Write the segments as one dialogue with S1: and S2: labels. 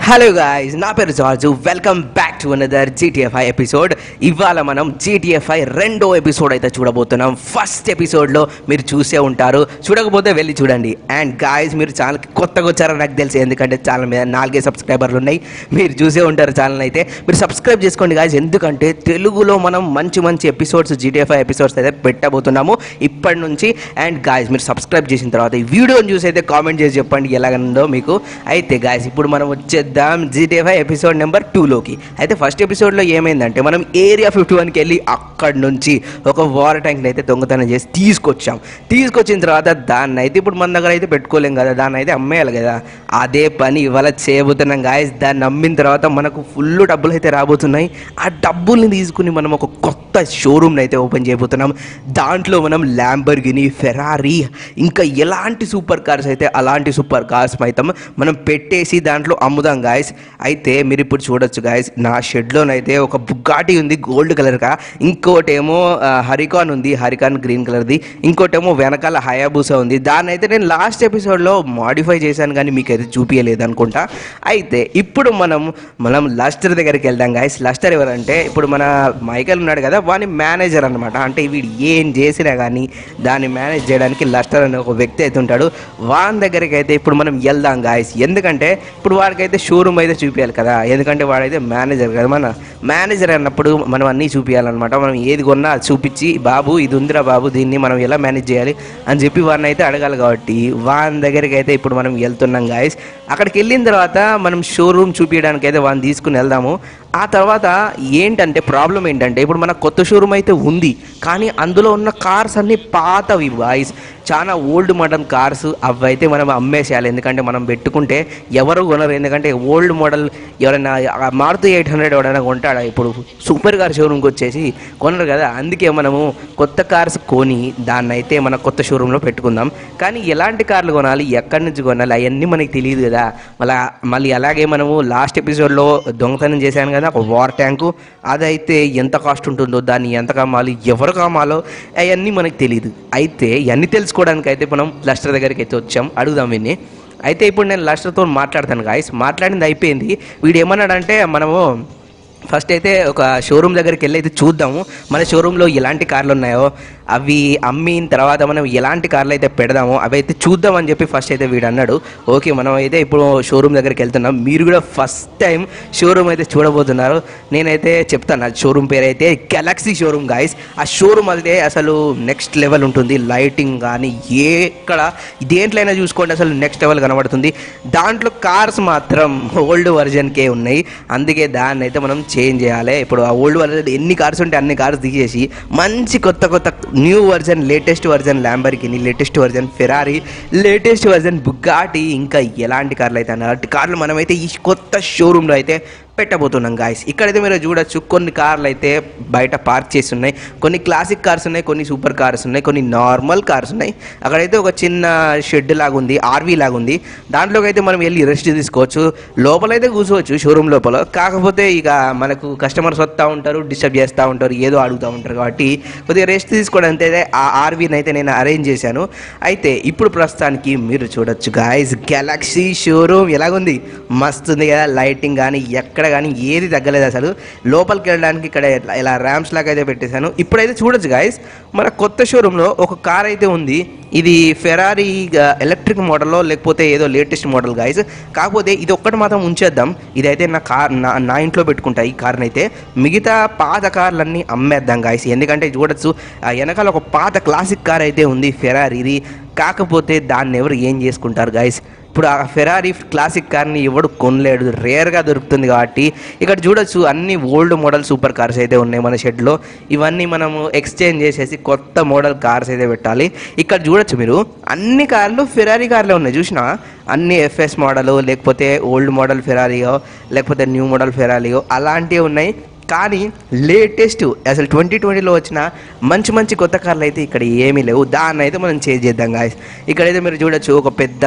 S1: hello guys నా పేరు George welcome back to another GTFI episode ఇవాళ మనం జీటీఎఫ్ఐ రెండో ఎపిసోడ్ అయితే చూడబోతున్నాం ఫస్ట్ ఎపిసోడ్లో మీరు చూసే ఉంటారు చూడకపోతే వెళ్ళి చూడండి అండ్ గాయస్ మీరు ఛానల్కి కొత్తగా వచ్చారని నాకు తెలుసు ఎందుకంటే ఛానల్ మీద నాలుగే సబ్స్క్రైబర్లు ఉన్నాయి మీరు చూసే ఉంటారు ఛానల్ అయితే మీరు సబ్స్క్రైబ్ చేసుకోండి గాయస్ ఎందుకంటే తెలుగులో మనం మంచి మంచి ఎపిసోడ్స్ జీటీఎఫ్ఐ ఎపిసోడ్స్ అయితే పెట్టబోతున్నాము ఇప్పటి నుంచి అండ్ గాయస్ మీరు సబ్స్క్రైబ్ చేసిన తర్వాత ఈ వీడియోని చూసి అయితే కామెంట్ చేసి చెప్పండి ఎలాగందో మీకు అయితే గాయస్ ఇప్పుడు మనం వచ్చేద్దాం జీటీఎఫ్ఐ ఎపిసోడ్ నెంబర్ టూలోకి అయితే ఫస్ట్ ఎపిసోడ్లో ఏమైందంటే మనం ఏరియా ఫిఫ్టీ వన్కి వెళ్ళి అక్కడి నుంచి ఒక వాటర్ ట్యాంక్ని అయితే దొంగతనం చేసి తీసుకొచ్చాం తీసుకొచ్చిన తర్వాత దాన్ని అయితే ఇప్పుడు మన దగ్గర అయితే పెట్టుకోలేం కదా దాన్ని అయితే అమ్మేయాలి కదా అదే పని ఇవాళ చేయబోతున్నాం గాయస్ దాన్ని అమ్మిన తర్వాత మనకు ఫుల్ డబ్బులు అయితే రాబోతున్నాయి ఆ డబ్బుల్ని తీసుకుని మనం ఒక కొత్త షోరూమ్ని అయితే ఓపెన్ చేయబోతున్నాం దాంట్లో మనం ల్యాంబర్గిని ఫెరారీ ఇంకా ఎలాంటి సూపర్ కార్స్ అయితే అలాంటి సూపర్ కార్స్ అయితే మనం పెట్టేసి దాంట్లో అమ్ముదాం గాయస్ అయితే మీరు ఇప్పుడు చూడొచ్చు గాయస్ నా షెడ్లోనైతే ఒక బుగ్గాటి ఉంది గోల్డ్ కలర్గా ఇంకోటేమో ఆ, హరికాన్ ఉంది హరికాన్ గ్రీన్ కలర్ది ఇంకోటేమో వెనకాల హయాబూసా ఉంది దాన్ని అయితే నేను లాస్ట్ ఎపిసోడ్లో మాడిఫై చేశాను కానీ మీకు అయితే చూపించలేదు అనుకుంటా అయితే ఇప్పుడు మనం మనం లస్టర్ దగ్గరికి వెళ్దాం గాయస్ లస్టర్ ఎవరంటే ఇప్పుడు మన మైకల్ ఉన్నాడు కదా వాని మేనేజర్ అనమాట అంటే వీడు ఏం చేసినా కానీ దాన్ని మేనేజ్ చేయడానికి లస్టర్ అనే ఒక వ్యక్తి అయితే ఉంటాడు వాని దగ్గరికి అయితే ఇప్పుడు మనం వెళ్దాం గాయస్ ఎందుకంటే ఇప్పుడు వాడికైతే షోరూమ్ అయితే చూపించాలి కదా ఎందుకంటే వాడైతే మేనేజర్ కదా మన మేనేజర్ అన్నప్పుడు మనం అన్నీ చూపించాలన్నమాట మనం ఏది కొన్నా అది చూపించి బాబు ఇది ఉందిరా బాబు దీన్ని మనం ఎలా మేనేజ్ చేయాలి అని చెప్పి వాడిని అయితే అడగాలి కాబట్టి వాని దగ్గరికి అయితే ఇప్పుడు మనం వెళ్తున్నాం గాయస్ అక్కడికి వెళ్ళిన తర్వాత మనం షోరూమ్ చూపించడానికి అయితే వాడిని తీసుకుని వెళ్దాము ఆ తర్వాత ఏంటంటే ప్రాబ్లం ఏంటంటే ఇప్పుడు మన కొత్త షోరూమ్ అయితే ఉంది కానీ అందులో ఉన్న కార్స్ అన్నీ పాతవి బాయ్స్ చాలా ఓల్డ్ మోడల్ కార్స్ అవి అయితే మనం అమ్మేసేయాలి ఎందుకంటే మనం పెట్టుకుంటే ఎవరు కొనరు ఎందుకంటే ఓల్డ్ మోడల్ ఎవరైనా ఆ మారుతి ఎయిట్ హండ్రెడ్ ఎవరైనా కొంటాడా ఇప్పుడు సూపర్ కార్ షోరూమ్కి వచ్చేసి కొనరు కదా అందుకే మనము కొత్త కార్స్ కొని దాన్ని అయితే మన కొత్త షోరూంలో పెట్టుకుందాం కానీ ఎలాంటి కార్లు కొనాలి ఎక్కడి నుంచి కొనాలి అవన్నీ మనకి తెలియదు కదా మళ్ళీ మళ్ళీ అలాగే మనము లాస్ట్ ఎపిసోడ్లో దొంగతనం చేశాను కదా ఒక వార్ ట్యాంకు అదైతే ఎంత కాస్ట్ ఉంటుందో దాన్ని ఎంత కామాలి ఎవరు కామాలో అవన్నీ మనకి తెలియదు అయితే ఇవన్నీ తెలుసుకోవడానికి అయితే మనం లస్టర్ దగ్గరికి అయితే వచ్చాం అడుగుదాం విన్ని అయితే ఇప్పుడు నేను లస్టర్తో మాట్లాడతాను గాయస్ మాట్లాడింది అయిపోయింది వీడు ఏమన్నాడంటే మనము ఫస్ట్ అయితే ఒక షోరూమ్ దగ్గరికి వెళ్ళి అయితే చూద్దాము మన షోరూంలో ఎలాంటి కార్లు ఉన్నాయో అవి అమ్మిన తర్వాత మనం ఎలాంటి కార్లు అయితే పెడదామో అవి అయితే చూద్దామని చెప్పి ఫస్ట్ అయితే వీడు అన్నాడు ఓకే మనం అయితే ఇప్పుడు షోరూమ్ దగ్గరికి వెళ్తున్నాం మీరు కూడా ఫస్ట్ టైం షోరూమ్ అయితే చూడబోతున్నారు నేనైతే చెప్తాను ఆ షోరూమ్ పేరు అయితే గెలాక్సీ షోరూమ్ గాయస్ ఆ షోరూమ్ అయితే అసలు నెక్స్ట్ లెవెల్ ఉంటుంది లైటింగ్ కానీ ఎక్కడ దేంట్లైనా చూసుకోండి అసలు నెక్స్ట్ లెవెల్ కనబడుతుంది దాంట్లో కార్స్ మాత్రం ఓల్డ్ వర్జన్కే ఉన్నాయి అందుకే దాన్ని అయితే మనం చేంజ్ చేయాలి ఇప్పుడు ఆ ఓల్డ్ వర్జన్ ఎన్ని కార్స్ ఉంటే అన్ని కార్స్ తీసేసి మంచి కొత్త కొత్త new version latest version Lamborghini latest version Ferrari latest version Bugatti ఇంకా ఎలాంటి కార్లు అయితే అలాంటి కార్లు మనమైతే ఈ కొత్త షోరూంలో అయితే పెట్టబోతున్నాం గాయస్ ఇక్కడైతే మీరు చూడొచ్చు కొన్ని కార్లు అయితే బయట పార్క్ చేసి ఉన్నాయి కొన్ని క్లాసిక్ కార్స్ ఉన్నాయి కొన్ని సూపర్ కార్స్ ఉన్నాయి కొన్ని నార్మల్ కార్స్ ఉన్నాయి అక్కడైతే ఒక చిన్న షెడ్ లాగా ఉంది ఆర్వీ లాగా ఉంది దాంట్లోకి అయితే మనం వెళ్ళి రెస్ట్ తీసుకోవచ్చు లోపలైతే కూర్చోవచ్చు షోరూమ్ లోపల కాకపోతే ఇక మనకు కస్టమర్స్ వస్తూ ఉంటారు డిస్టర్బ్ చేస్తూ ఉంటారు ఏదో అడుగుతూ ఉంటారు కాబట్టి కొద్దిగా రెస్ట్ తీసుకోవడానికి అయితే ఆ ఆర్వీని అయితే నేను అరేంజ్ చేశాను అయితే ఇప్పుడు ప్రస్తుతానికి మీరు చూడొచ్చు గాయస్ గెలాక్సీ షోరూమ్ ఎలాగుంది మస్తు ఉంది కదా లైటింగ్ కానీ ఎక్కడ కానీ ఏది తగ్గలేదు అసలు లోపలికి వెళ్ళడానికి ఇక్కడ ఇట్లా- ఇలా ర్యామ్స్ లాగా అయితే పెట్టేశాను ఇప్పుడైతే చూడొచ్చు గాయస్ మన కొత్త షోరూంలో ఒక కార్ అయితే ఉంది ఇది ఫెరారీ ఎలక్ట్రిక్ మోడల్లో లేకపోతే ఏదో లేటెస్ట్ మోడల్ గాయస్ కాకపోతే ఇది ఒక్కటి మాత్రం ఉంచేద్దాం ఇదైతే నా కార్ నా నా ఇంట్లో పెట్టుకుంటా ఈ కార్ని అయితే మిగతా పాత కార్లన్నీ అమ్మేద్దాం గాయస్ ఎందుకంటే చూడొచ్చు ఆ వెనకాల ఒక పాత క్లాసిక్ కార్ అయితే ఉంది ఫెరారీ ఇది కాకపోతే దాన్ని ఎవరు ఏం చేసుకుంటారు గాయస్ ఇప్పుడు ఆ ఫెరారీ క్లాసిక్ కార్ని ఎవడు కొనలేడు రేర్గా దొరుకుతుంది కాబట్టి ఇక్కడ చూడొచ్చు అన్ని ఓల్డ్ మోడల్ సూపర్ కార్స్ అయితే ఉన్నాయి మన షెడ్లో ఇవన్నీ మనము ఎక్స్చేంజ్ చేసేసి కొత్త మోడల్ కార్స్ అయితే పెట్టాలి ఇక్కడ చూడొచ్చు మీరు అన్ని కార్లు ఫెరారీ కార్లే ఉన్నాయి చూసినా అన్ని ఎఫ్ఎస్ మోడల్ లేకపోతే ఓల్డ్ మోడల్ ఫెరారీయో లేకపోతే న్యూ మోడల్ ఫెరారీయో అలాంటివి ఉన్నాయి కానీ లేటెస్ట్ అసలు ట్వంటీ ట్వంటీలో వచ్చిన మంచి మంచి కొత్త కార్లు అయితే ఇక్కడ ఏమీ లేవు దాన్ని అయితే మనం చేంజ్ చేద్దాం గాయస్ ఇక్కడైతే మీరు చూడొచ్చు ఒక పెద్ద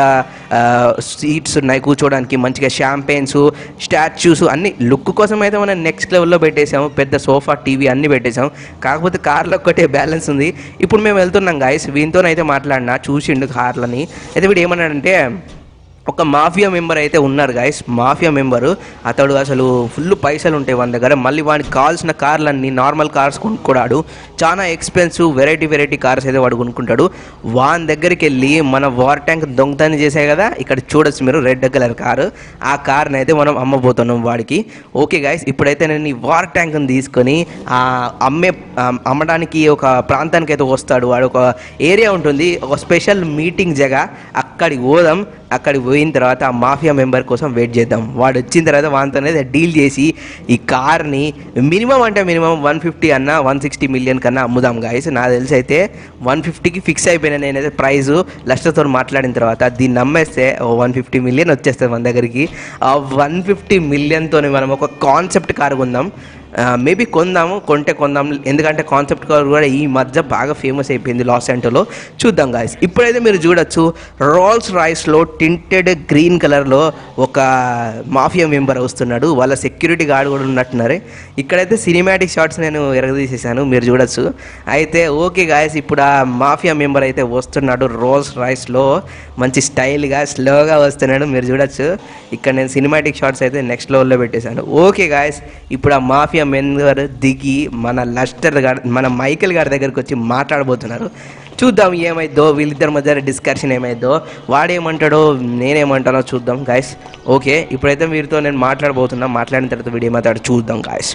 S1: సీట్స్ ఉన్నాయి కూర్చోవడానికి మంచిగా షాంపెయిన్స్ స్టాచ్యూస్ అన్ని లుక్ కోసం అయితే మనం నెక్స్ట్ లెవెల్లో పెట్టేసాము పెద్ద సోఫా టీవీ అన్ని పెట్టేసాము కాకపోతే కార్లో ఒక్కటే బ్యాలెన్స్ ఉంది ఇప్పుడు మేము వెళ్తున్నాం గాయస్ వీనితోనైతే మాట్లాడినా చూసిండు కార్లని అయితే వీడు ఏమన్నాడంటే ఒక మాఫియా మెంబర్ అయితే ఉన్నారు గాయస్ మాఫియా మెంబరు అతడు అసలు ఫుల్ పైసలు ఉంటాయి వాని దగ్గర మళ్ళీ వానికి కావాల్సిన కార్లన్నీ నార్మల్ కార్స్ కొనుక్కోడాడు చాలా ఎక్స్పెన్సివ్ వెరైటీ వెరైటీ కార్స్ అయితే వాడు కొనుక్కుంటాడు వాని దగ్గరికి వెళ్ళి మన వార్ ట్యాంక్ దొంగతనం చేసాయి కదా ఇక్కడ చూడొచ్చు మీరు రెడ్ కలర్ కారు ఆ కార్ని అయితే మనం అమ్మబోతున్నాం వాడికి ఓకే గాయస్ ఇప్పుడైతే నేను ఈ వార్ ట్యాంక్ని తీసుకొని ఆ అమ్మే ఆ అమ్మడానికి ఒక ప్రాంతానికి అయితే వస్తాడు వాడు ఒక ఏరియా ఉంటుంది ఒక స్పెషల్ మీటింగ్ జగ అక్కడికి పోదాం అక్కడికి పోయిన తర్వాత ఆ మాఫియా మెంబర్ కోసం వెయిట్ చేద్దాం వాడు వచ్చిన తర్వాత వానితో అనేది డీల్ చేసి ఈ కార్ని మినిమం అంటే మినిమం వన్ ఫిఫ్టీ అన్న వన్ సిక్స్టీ మిలియన్ కన్నా అమ్ముదాం గాయస్ నాకు తెలిసి అయితే వన్ ఫిఫ్టీకి ఫిక్స్ అయిపోయినా నేనైతే ప్రైస్ లక్షతో మాట్లాడిన తర్వాత దీన్ని అమ్మేస్తే వన్ ఫిఫ్టీ మిలియన్ వచ్చేస్తుంది మన దగ్గరికి ఆ వన్ ఫిఫ్టీ మిలియన్తో మనం ఒక కాన్సెప్ట్ కార్ కొందాం మేబీ కొందాము కొంటే కొందాం ఎందుకంటే కాన్సెప్ట్ కార్ కూడా ఈ మధ్య బాగా ఫేమస్ అయిపోయింది లాస్ ఏంటోలో చూద్దాం గాయస్ ఇప్పుడైతే మీరు చూడొచ్చు రోల్స్ రాయిస్లో టింటెడ్ గ్రీన్ కలర్లో ఒక మాఫియా మెంబర్ వస్తున్నాడు వాళ్ళ సెక్యూరిటీ గార్డ్ కూడా ఉన్నట్టున్నారు ఇక్కడైతే సినిమాటిక్ షాట్స్ నేను ఎరగదీసేసాను మీరు చూడొచ్చు అయితే ఓకే గాయస్ ఇప్పుడు ఆ మాఫియా మెంబర్ అయితే వస్తున్నాడు రోల్స్ రాయిస్లో మంచి స్టైల్గా స్లోగా వస్తున్నాడు మీరు చూడొచ్చు ఇక్కడ నేను సినిమాటిక్ షాట్స్ అయితే నెక్స్ట్ లెవెల్లో పెట్టేశాను ఓకే గాయస్ ఇప్పుడు ఆ మాఫియా మెంబర్ దిగి మన లస్టర్ గారు మన మైకేల్ గారి దగ్గరికి వచ్చి మాట్లాడబోతున్నారు చూద్దాం ఏమైద్దో వీళ్ళిద్దరి మధ్య డిస్కషన్ ఏమైద్దో వాడేమంటాడో నేనేమంటానో చూద్దాం గాయస్ ఓకే ఇప్పుడైతే వీరితో నేను మాట్లాడబోతున్నా మాట్లాడిన తర్వాత వీడియో మాట్లాడి చూద్దాం గాయస్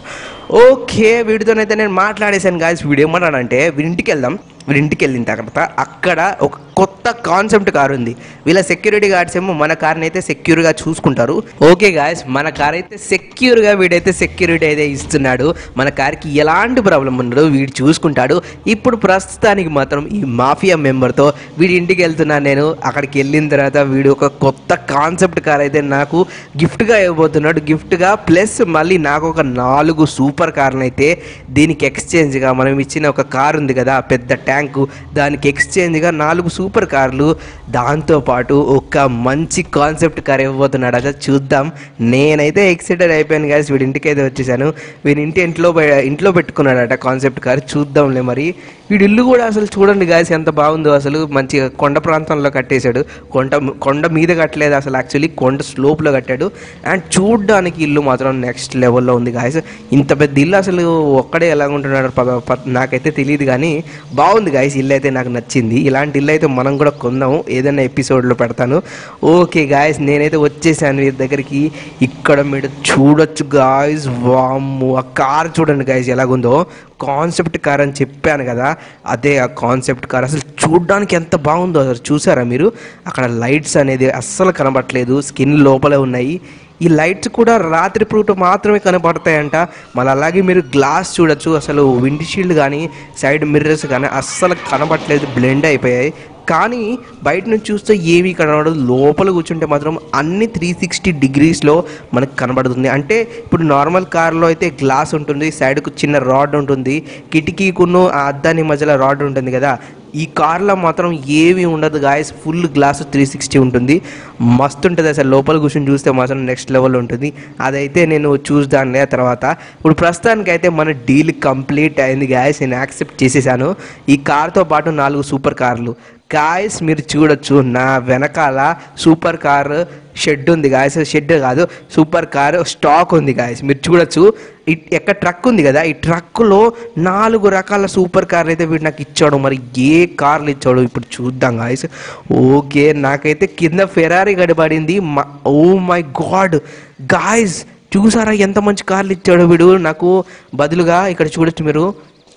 S1: ఓకే వీడితోనైతే నేను మాట్లాడేశాను గాయస్ వీడియో ఏమన్నాడంటే వీడి ఇంటికి వెళ్దాం వీడి ఇంటికి వెళ్ళిన తర్వాత అక్కడ ఒక కొత్త కాన్సెప్ట్ కార్ ఉంది వీళ్ళ సెక్యూరిటీ గార్డ్స్ ఏమో మన కార్ని అయితే సెక్యూర్గా చూసుకుంటారు ఓకే గాయస్ మన కార్ అయితే సెక్యూర్గా వీడైతే సెక్యూరిటీ అయితే ఇస్తున్నాడు మన కార్కి ఎలాంటి ప్రాబ్లం ఉండదు వీడు చూసుకుంటాడు ఇప్పుడు ప్రస్తుతానికి మాత్రం ఈ మాఫియా మెంబర్తో వీడి ఇంటికి వెళ్తున్నాను నేను అక్కడికి వెళ్ళిన తర్వాత వీడు ఒక కొత్త కాన్సెప్ట్ కార్ అయితే నాకు గిఫ్ట్గా ఇవ్వబోతున్నాడు గిఫ్ట్గా ప్లస్ మళ్ళీ నాకు ఒక నాలుగు సూపర్ కార్లు అయితే దీనికి ఎక్స్చేంజ్గా మనం ఇచ్చిన ఒక కార్ ఉంది కదా పెద్ద ట్యాంకు దానికి ఎక్స్చేంజ్గా నాలుగు సూపర్ కార్లు దాంతోపాటు ఒక మంచి కాన్సెప్ట్ కార్ ఇవ్వబోతున్నాడు అసలు చూద్దాం నేనైతే ఎక్సైటెడ్ అయిపోయాను గాయస్ వీడి ఇంటికి అయితే వచ్చేసాను వీడి ఇంటి ఇంట్లో పె- ఇంట్లో పెట్టుకున్నాడట కాన్సెప్ట్ కార్ చూద్దాంలే మరి వీడి ఇల్లు కూడా అసలు చూడండి గాయస్ ఎంత బాగుందో అసలు మంచిగా కొండ ప్రాంతంలో కట్టేశాడు కొండ కొండ మీద కట్టలేదు అసలు యాక్చువల్లీ కొండ స్లోప్లో కట్టాడు అండ్ చూడ్డానికి ఇల్లు మాత్రం నెక్స్ట్ లెవెల్లో ఉంది గాయస్ ఇంత పెద్ద ఇల్లు అసలు ఒక్కడే ఎలా ఉంటున్నాడు ప- ప- నాకైతే తెలియదు కానీ బాగుంది గాయస్ ఇల్లు అయితే నాకు నచ్చింది ఇలాంటి ఇల్లు అయితే మనం కూడా కొందాము ఏదైనా ఎపిసోడ్లో పెడతాను ఓకే గాయస్ నేనైతే వచ్చేసాను వీరి దగ్గరికి ఇక్కడ మీరు చూడొచ్చు గాయస్ వామ్ము ఆ కార్ చూడండి గాయస్ ఎలాగుందో కాన్సెప్ట్ కార్ అని చెప్పాను కదా అదే ఆ కాన్సెప్ట్ కార్ అసలు చూడడానికి ఎంత బాగుందో అసలు చూసారా మీరు అక్కడ లైట్స్ అనేది అస్సలు కనబడట్లేదు స్కిన్ లోపలే ఉన్నాయి ఈ లైట్స్ కూడా రాత్రి పూట మాత్రమే కనపడతాయంట మళ్ళీ అలాగే మీరు గ్లాస్ చూడొచ్చు అసలు విండ్ షీల్డ్ కానీ సైడ్ మిర్రర్స్ కానీ అస్సలు కనబడట్లేదు బ్లెండ్ అయిపోయాయి కానీ బయట నుంచి చూస్తే ఏమీ కనబడదు లోపల కూర్చుంటే మాత్రం అన్ని త్రీ సిక్స్టీ డిగ్రీస్లో మనకు కనబడుతుంది అంటే ఇప్పుడు నార్మల్ కార్లో అయితే గ్లాస్ ఉంటుంది సైడ్కు చిన్న రాడ్ ఉంటుంది కిటికీకును ఆ అద్దాని మధ్యలో రాడ్ ఉంటుంది కదా ఈ కార్లో మాత్రం ఏమీ ఉండదు guys full glass three sixty ఉంటుంది మస్తు ఉంటుంది అసలు లోపల కూర్చొని చూస్తే మాత్రం నెక్స్ట్ లెవెల్ ఉంటుంది అదైతే నేను చూస్తానులే తర్వాత ఇప్పుడు ప్రస్తుతానికి అయితే మన డీల్ కంప్లీట్ అయింది గాయస్ నేను యాక్సెప్ట్ చేసేసాను ఈ కార్తో పాటు నాలుగు సూపర్ కార్లు గాయస్ మీరు చూడొచ్చు నా వెనకాల సూపర్ కార్ షెడ్ ఉంది గాయస్ షెడ్ కాదు సూపర్ కార్ స్టాక్ ఉంది గాయస్ మీరు చూడొచ్చు ఇ- ఎక్కడ ట్రక్ ఉంది కదా ఈ ట్రక్లో నాలుగు రకాల సూపర్ కార్లు అయితే వీడు నాకు ఇచ్చాడు మరి ఏ కార్లు ఇచ్చాడు ఇప్పుడు చూద్దాం గాయస్ ఓకే నాకైతే కింద ఫెరారీ గడిపడింది ఓ మై గాడ్ గాయస్ చూసారా ఎంత మంచి కార్లు ఇచ్చాడు వీడు నాకు బదులుగా ఇక్కడ చూడొచ్చు మీరు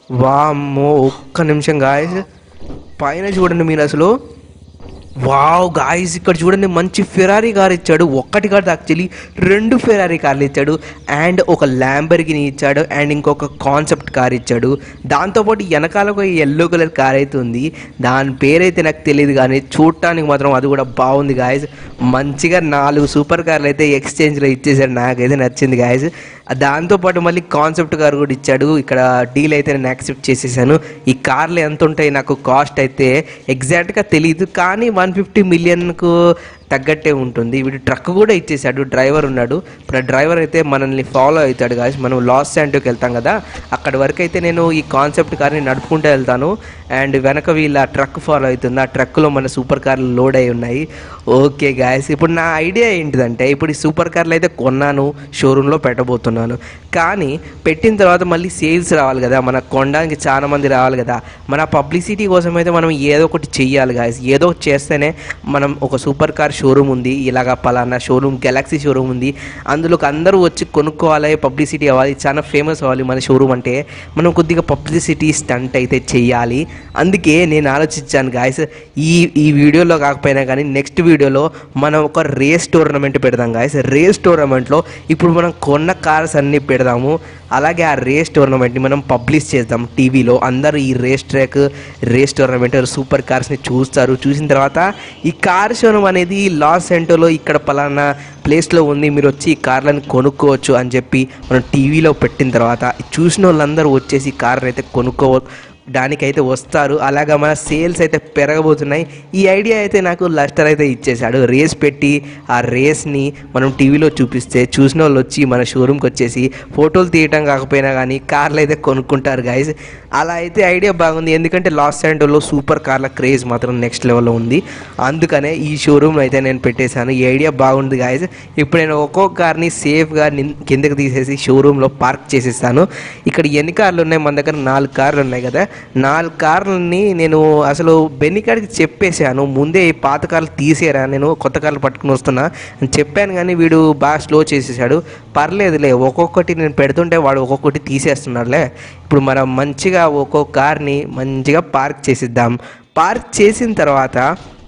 S1: వామ్మో ఒక్క నిమిషం గాయస్ పైన చూడండి మీరు అసలు వావ్ గాయస్ ఇక్కడ చూడండి మంచి ఫెరారీ కార్ ఇచ్చాడు ఒక్కటి కాదు యాక్చువల్లీ రెండు ఫెరారీ కార్లు ఇచ్చాడు అండ్ ఒక ల్యాంబర్గిని ఇచ్చాడు అండ్ ఇంకొక కాన్సెప్ట్ కార్ ఇచ్చాడు దాంతోపాటు వెనకాల ఒక ఎల్లో కలర్ కార్ అయితే ఉంది దాని పేరైతే నాకు తెలియదు కానీ చూడటానికి మాత్రం అది కూడా బాగుంది గాయస్ మంచిగా నాలుగు సూపర్ కార్లు అయితే ఎక్స్చేంజ్లో ఇచ్చేసాడు నాకైతే నచ్చింది గాయస్ దాంతోపాటు మళ్ళీ కాన్సెప్ట్ కార్ కూడా ఇచ్చాడు ఇక్కడ డీల్ అయితే నేను యాక్సెప్ట్ చేసేసాను ఈ కార్లు ఎంత ఉంటాయి నాకు కాస్ట్ అయితే ఎగ్జాక్ట్గా తెలియదు కానీ వన్ ఫిఫ్టీ మిలియన్కు తగ్గట్టే ఉంటుంది వీడు ట్రక్ కూడా ఇచ్చేసాడు డ్రైవర్ ఉన్నాడు ఇప్పుడు ఆ డ్రైవర్ అయితే మనల్ని ఫాలో అవుతాడు గాయస్ మనం లాస్ శాంటోకి వెళ్తాం కదా అక్కడి వరకు అయితే నేను ఈ కాన్సెప్ట్ కార్ని నడుపుకుంటూ వెళ్తాను అండ్ వెనక వీళ్ళ ట్రక్ ఫాలో అవుతుంది ఆ ట్రక్లో మన సూపర్ కార్లు లోడ్ అయి ఉన్నాయి ఓకే గాయస్ ఇప్పుడు నా ఐడియా ఏంటిదంటే ఇప్పుడు ఈ సూపర్ కార్లు అయితే కొన్నాను షోరూంలో పెట్టబోతున్నాను కానీ పెట్టిన తర్వాత మళ్ళీ సేల్స్ రావాలి కదా మన కొనడానికి చాలా మంది రావాలి కదా మన పబ్లిసిటీ కోసం అయితే మనం ఏదో ఒకటి చెయ్యాలి గాయస్ ఏదో ఒకటి చేస్తేనే మనం ఒక సూపర్ కార్ షోరూమ్ ఉంది ఇలాగ పలానా షోరూమ్ గెలాక్సీ షోరూమ్ ఉంది అందులోకి అందరూ వచ్చి కొనుక్కోవాలి పబ్లిసిటీ అవ్వాలి చాలా ఫేమస్ అవ్వాలి మన షోరూమ్ అంటే మనం కొద్దిగా పబ్లిసిటీ స్టంట్ అయితే చెయ్యాలి అందుకే నేను ఆలోచించాను గాయస్ ఈ ఈ వీడియోలో కాకపోయినా కానీ నెక్స్ట్ వీడియోలో మనం ఒక రేస్ టోర్నమెంట్ పెడదాం గాయస్ రేస్ టోర్నమెంట్లో ఇప్పుడు మనం కొన్న కార్స్ అన్నీ పెడదాము అలాగే ఆ రేస్ టోర్నమెంట్ని మనం పబ్లిష్ చేద్దాం టీవీలో అందరూ ఈ race track race tournament super కార్స్ని చూస్తారు చూసిన తర్వాత ఈ కార్ షోరూమ్ అనేది లాస్ సెంటర్లో ఇక్కడ పలానా ప్లేస్లో ఉంది మీరు వచ్చి ఈ కార్లను కొనుక్కోవచ్చు అని చెప్పి మనం టీవీలో పెట్టిన తర్వాత చూసిన వాళ్ళందరూ వచ్చేసి ఈ కార్ని అయితే కొనుక్కో దానికైతే వస్తారు అలాగా మన సేల్స్ అయితే పెరగబోతున్నాయి ఈ ఐడియా అయితే నాకు లస్టర్ అయితే ఇచ్చేసాడు రేస్ పెట్టి ఆ రేస్ని మనం టీవీలో చూపిస్తే చూసిన వాళ్ళు వచ్చి మన షోరూమ్కి వచ్చేసి ఫోటోలు తీయటం కాకపోయినా కానీ కార్లు అయితే కొనుక్కుంటారు గైస్ అలా అయితే ఐడియా బాగుంది ఎందుకంటే లాస్ శాంటోలో సూపర్ కార్ల క్రేజ్ మాత్రం నెక్స్ట్ లెవెల్లో ఉంది అందుకనే ఈ షోరూమ్ అయితే నేను పెట్టేశాను ఈ ఐడియా బాగుంది గాయస్ ఇప్పుడు నేను ఒక్కొక్క కార్ని సేఫ్గా నిన్- కిందకి తీసేసి షోరూంలో పార్క్ చేసేస్తాను ఇక్కడ ఎన్ని కార్లు ఉన్నాయి మన దగ్గర నాలుగు కార్లు ఉన్నాయి కదా నాలుగు కార్లని నేను అసలు బెన్నికాడికి చెప్పేశాను ముందే ఈ పాత కార్లు తీసేరా నేను కొత్త కార్లు పట్టుకుని వస్తున్నా అని చెప్పాను కానీ వీడు బాగా స్లో చేసేసాడు పర్లేదులే ఒక్కొక్కటి నేను పెడుతుంటే వాడు ఒక్కొక్కటి తీసేస్తున్నాడులే ఇప్పుడు మనం మంచిగా ఒక్కొక్క కార్ని మంచిగా పార్క్ చేసిద్దాం పార్క్ చేసిన తర్వాత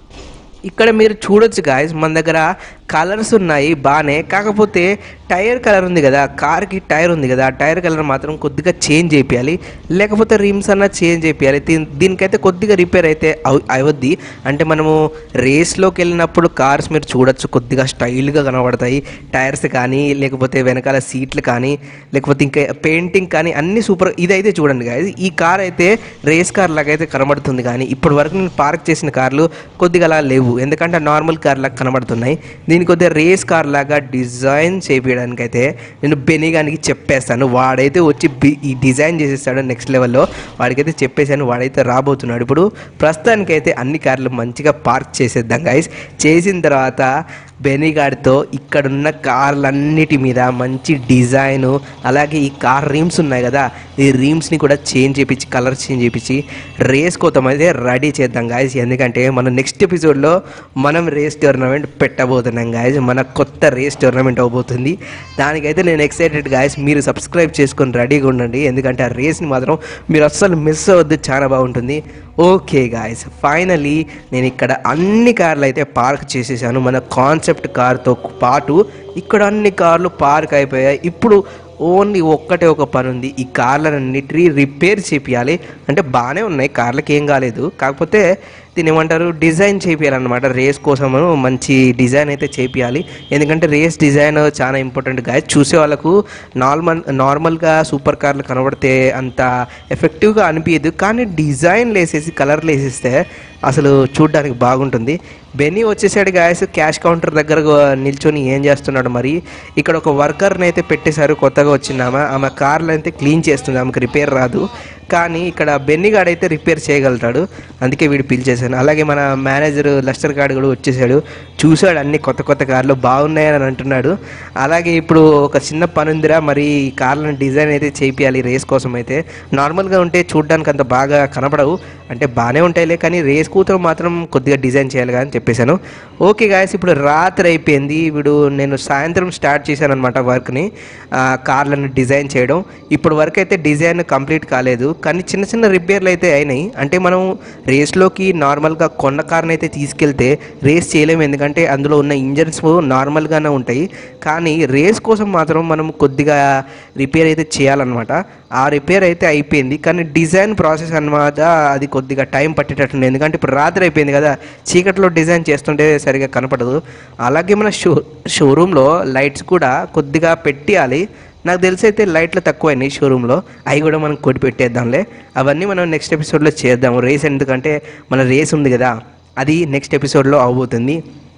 S1: ఇక్కడ మీరు చూడొచ్చు గాయస్ మన దగ్గర కలర్స్ ఉన్నాయి బాగానే కాకపోతే టైర్ కలర్ ఉంది కదా కార్కి టైర్ ఉంది కదా ఆ టైర్ కలర్ మాత్రం కొద్దిగా చేంజ్ చేయాలి లేకపోతే రిమ్స్ అన్న చేంజ్ చేయాలి దీని దీనికైతే కొద్దిగా రిపేర్ అయితే అవ్- అవద్ది అంటే మనము రేస్లోకి వెళ్ళినప్పుడు కార్స్ మీరు చూడొచ్చు కొద్దిగా స్టైల్గా కనబడతాయి టైర్స్ కానీ లేకపోతే వెనకాల సీట్లు కానీ లేకపోతే ఇంకా పెయింటింగ్ కానీ అన్ని సూపర్ ఇదైతే చూడండి గాయస్ ఈ కార్ అయితే రేస్ కార్ లాగా అయితే కనబడుతుంది కానీ ఇప్పటి వరకు నేను పార్క్ చేసిన కార్లు కొద్దిగా అలా లేవు ఎందుకంటే నార్మల్ కార్ లాగా కనబడుతున్నాయి దీని కొద్దిగా రేస్ కార్ లాగా డిజైన్ చేపించడానికి అయితే నేను బెనిగానికి చెప్పేస్తాను వాడైతే వచ్చి బి- ఈ డిజైన్ చేసేస్తాడు నెక్స్ట్ లెవెల్లో వాడికైతే చెప్పేశాను వాడైతే రాబోతున్నాడు ఇప్పుడు ప్రస్తుతానికైతే అన్ని కార్లు మంచిగా పార్క్ చేసేద్దాం గైస్ చేసిన తర్వాత బెనిగాడితో ఇక్కడున్న కార్లన్నిటి మీద మంచి డిజైను అలాగే ఈ కార్ రీమ్స్ ఉన్నాయి కదా ఈ రీమ్స్ని కూడా చేంజ్ చేపించి కలర్ చేంజ్ చేపించి రేస్ కోసం అయితే రెడీ చేద్దాం గాయస్ ఎందుకంటే మన నెక్స్ట్ ఎపిసోడ్లో మనం రేస్ టోర్నమెంట్ పెట్టబోతున్నాం గాయస్ మన కొత్త రేస్ టోర్నమెంట్ అవబోతుంది దానికైతే నేను ఎక్సైటెడ్ గాయస్ మీరు సబ్స్క్రైబ్ చేసుకొని రెడీగా ఉండండి ఎందుకంటే ఆ రేస్ని మాత్రం మీరు అస్సలు మిస్ అవ్వద్దు చాలా బాగుంటుంది ఓకే గాయస్ ఫైనలీ నేను ఇక్కడ అన్ని కార్లు అయితే పార్క్ చేసేసాను మన కాన్సెప్ట్ కార్తో పాటు ఇక్కడ అన్ని కార్లు పార్క్ అయిపోయాయి ఇప్పుడు ఓన్లీ ఒక్కటే ఒక పని ఉంది ఈ కార్లన్నిటి రిపేర్ చేపియాలి అంటే బాగానే ఉన్నాయి కార్లకి ఏం కాలేదు కాకపోతే దీని ఏమంటారు డిజైన్ చేపియాలన్నమాట రేస్ కోసం మంచి డిజైన్ అయితే చేపియాలి ఎందుకంటే రేస్ డిజైన్ చాలా ఇంపార్టెంట్ గా చూసే వాళ్ళకు నార్మల్ నార్మల్గా సూపర్ కార్లు కనబడితే అంత ఎఫెక్టివ్గా అనిపించదు కానీ డిజైన్లు వేసేసి కలర్లు వేసేస్తే అసలు చూడడానికి బాగుంటుంది బెన్నీ వచ్చేసాడు గాయస్ క్యాష్ కౌంటర్ దగ్గర నిల్చొని ఏం చేస్తున్నాడు మరి ఇక్కడ ఒక వర్కర్ని అయితే పెట్టేశారు కొత్తగా వచ్చింది ఆమె ఆమె కార్లు అయితే క్లీన్ చేస్తుంది ఆమెకు రిపేర్ రాదు కానీ ఇక్కడ బెన్నీ గాడు అయితే రిపేర్ చేయగలుగుతాడు అందుకే వీడు పిలిచేశాను అలాగే మన మేనేజర్ లస్టర్ గాడు కూడా వచ్చేసాడు చూశాడు అన్ని కొత్త కొత్త కార్లు బాగున్నాయని అంటున్నాడు అలాగే ఇప్పుడు ఒక చిన్న పని ఉందిరా మరి ఈ కార్లను డిజైన్ అయితే చేపియాలి రేస్ కోసం అయితే నార్మల్గా ఉంటే చూడడానికి అంత బాగా కనపడవు అంటే బాగానే ఉంటాయిలే కానీ రేస్ కూతురు మాత్రం కొద్దిగా డిజైన్ చేయాలి అని చెప్పేశాను ఓకే గాయస్ ఇప్పుడు రాత్రి అయిపోయింది వీడు నేను సాయంత్రం స్టార్ట్ చేశాను అనమాట వర్క్ని కార్లను డిజైన్ చేయడం ఇప్పుడు వరకు అయితే డిజైన్ కంప్లీట్ కాలేదు కానీ చిన్న చిన్న రిపేర్లు అయితే అయినాయి అంటే మనం రేస్లోకి నార్మల్గా కొన్న కార్ని అయితే తీసుకెళ్తే రేస్ చేయలేము ఎందుకంటే అందులో ఉన్న ఇంజన్స్ నార్మల్గానే ఉంటాయి కానీ రేస్ కోసం మాత్రం మనం కొద్దిగా రిపేర్ అయితే చేయాలన్నమాట ఆ రిపేర్ అయితే అయిపోయింది కానీ డిజైన్ ప్రాసెస్ అన్నమాట అది కొద్దిగా టైం పట్టేటట్టుంది ఎందుకంటే ఇప్పుడు రాత్రి అయిపోయింది కదా చీకట్లో డిజైన్ చేస్తుంటే సరిగా కనపడదు అలాగే మన షో షోరూంలో లైట్స్ కూడా కొద్దిగా పెట్టియాలి నాకు తెలిసి అయితే లైట్లు తక్కువైనాయి షోరూంలో అవి కూడా మనం కొట్టి పెట్టేద్దాంలే అవన్నీ మనం నెక్స్ట్ ఎపిసోడ్లో చేద్దాము రేస్ ఎందుకంటే మన రేస్ ఉంది కదా అది నెక్స్ట్ ఎపిసోడ్లో అవబోతుంది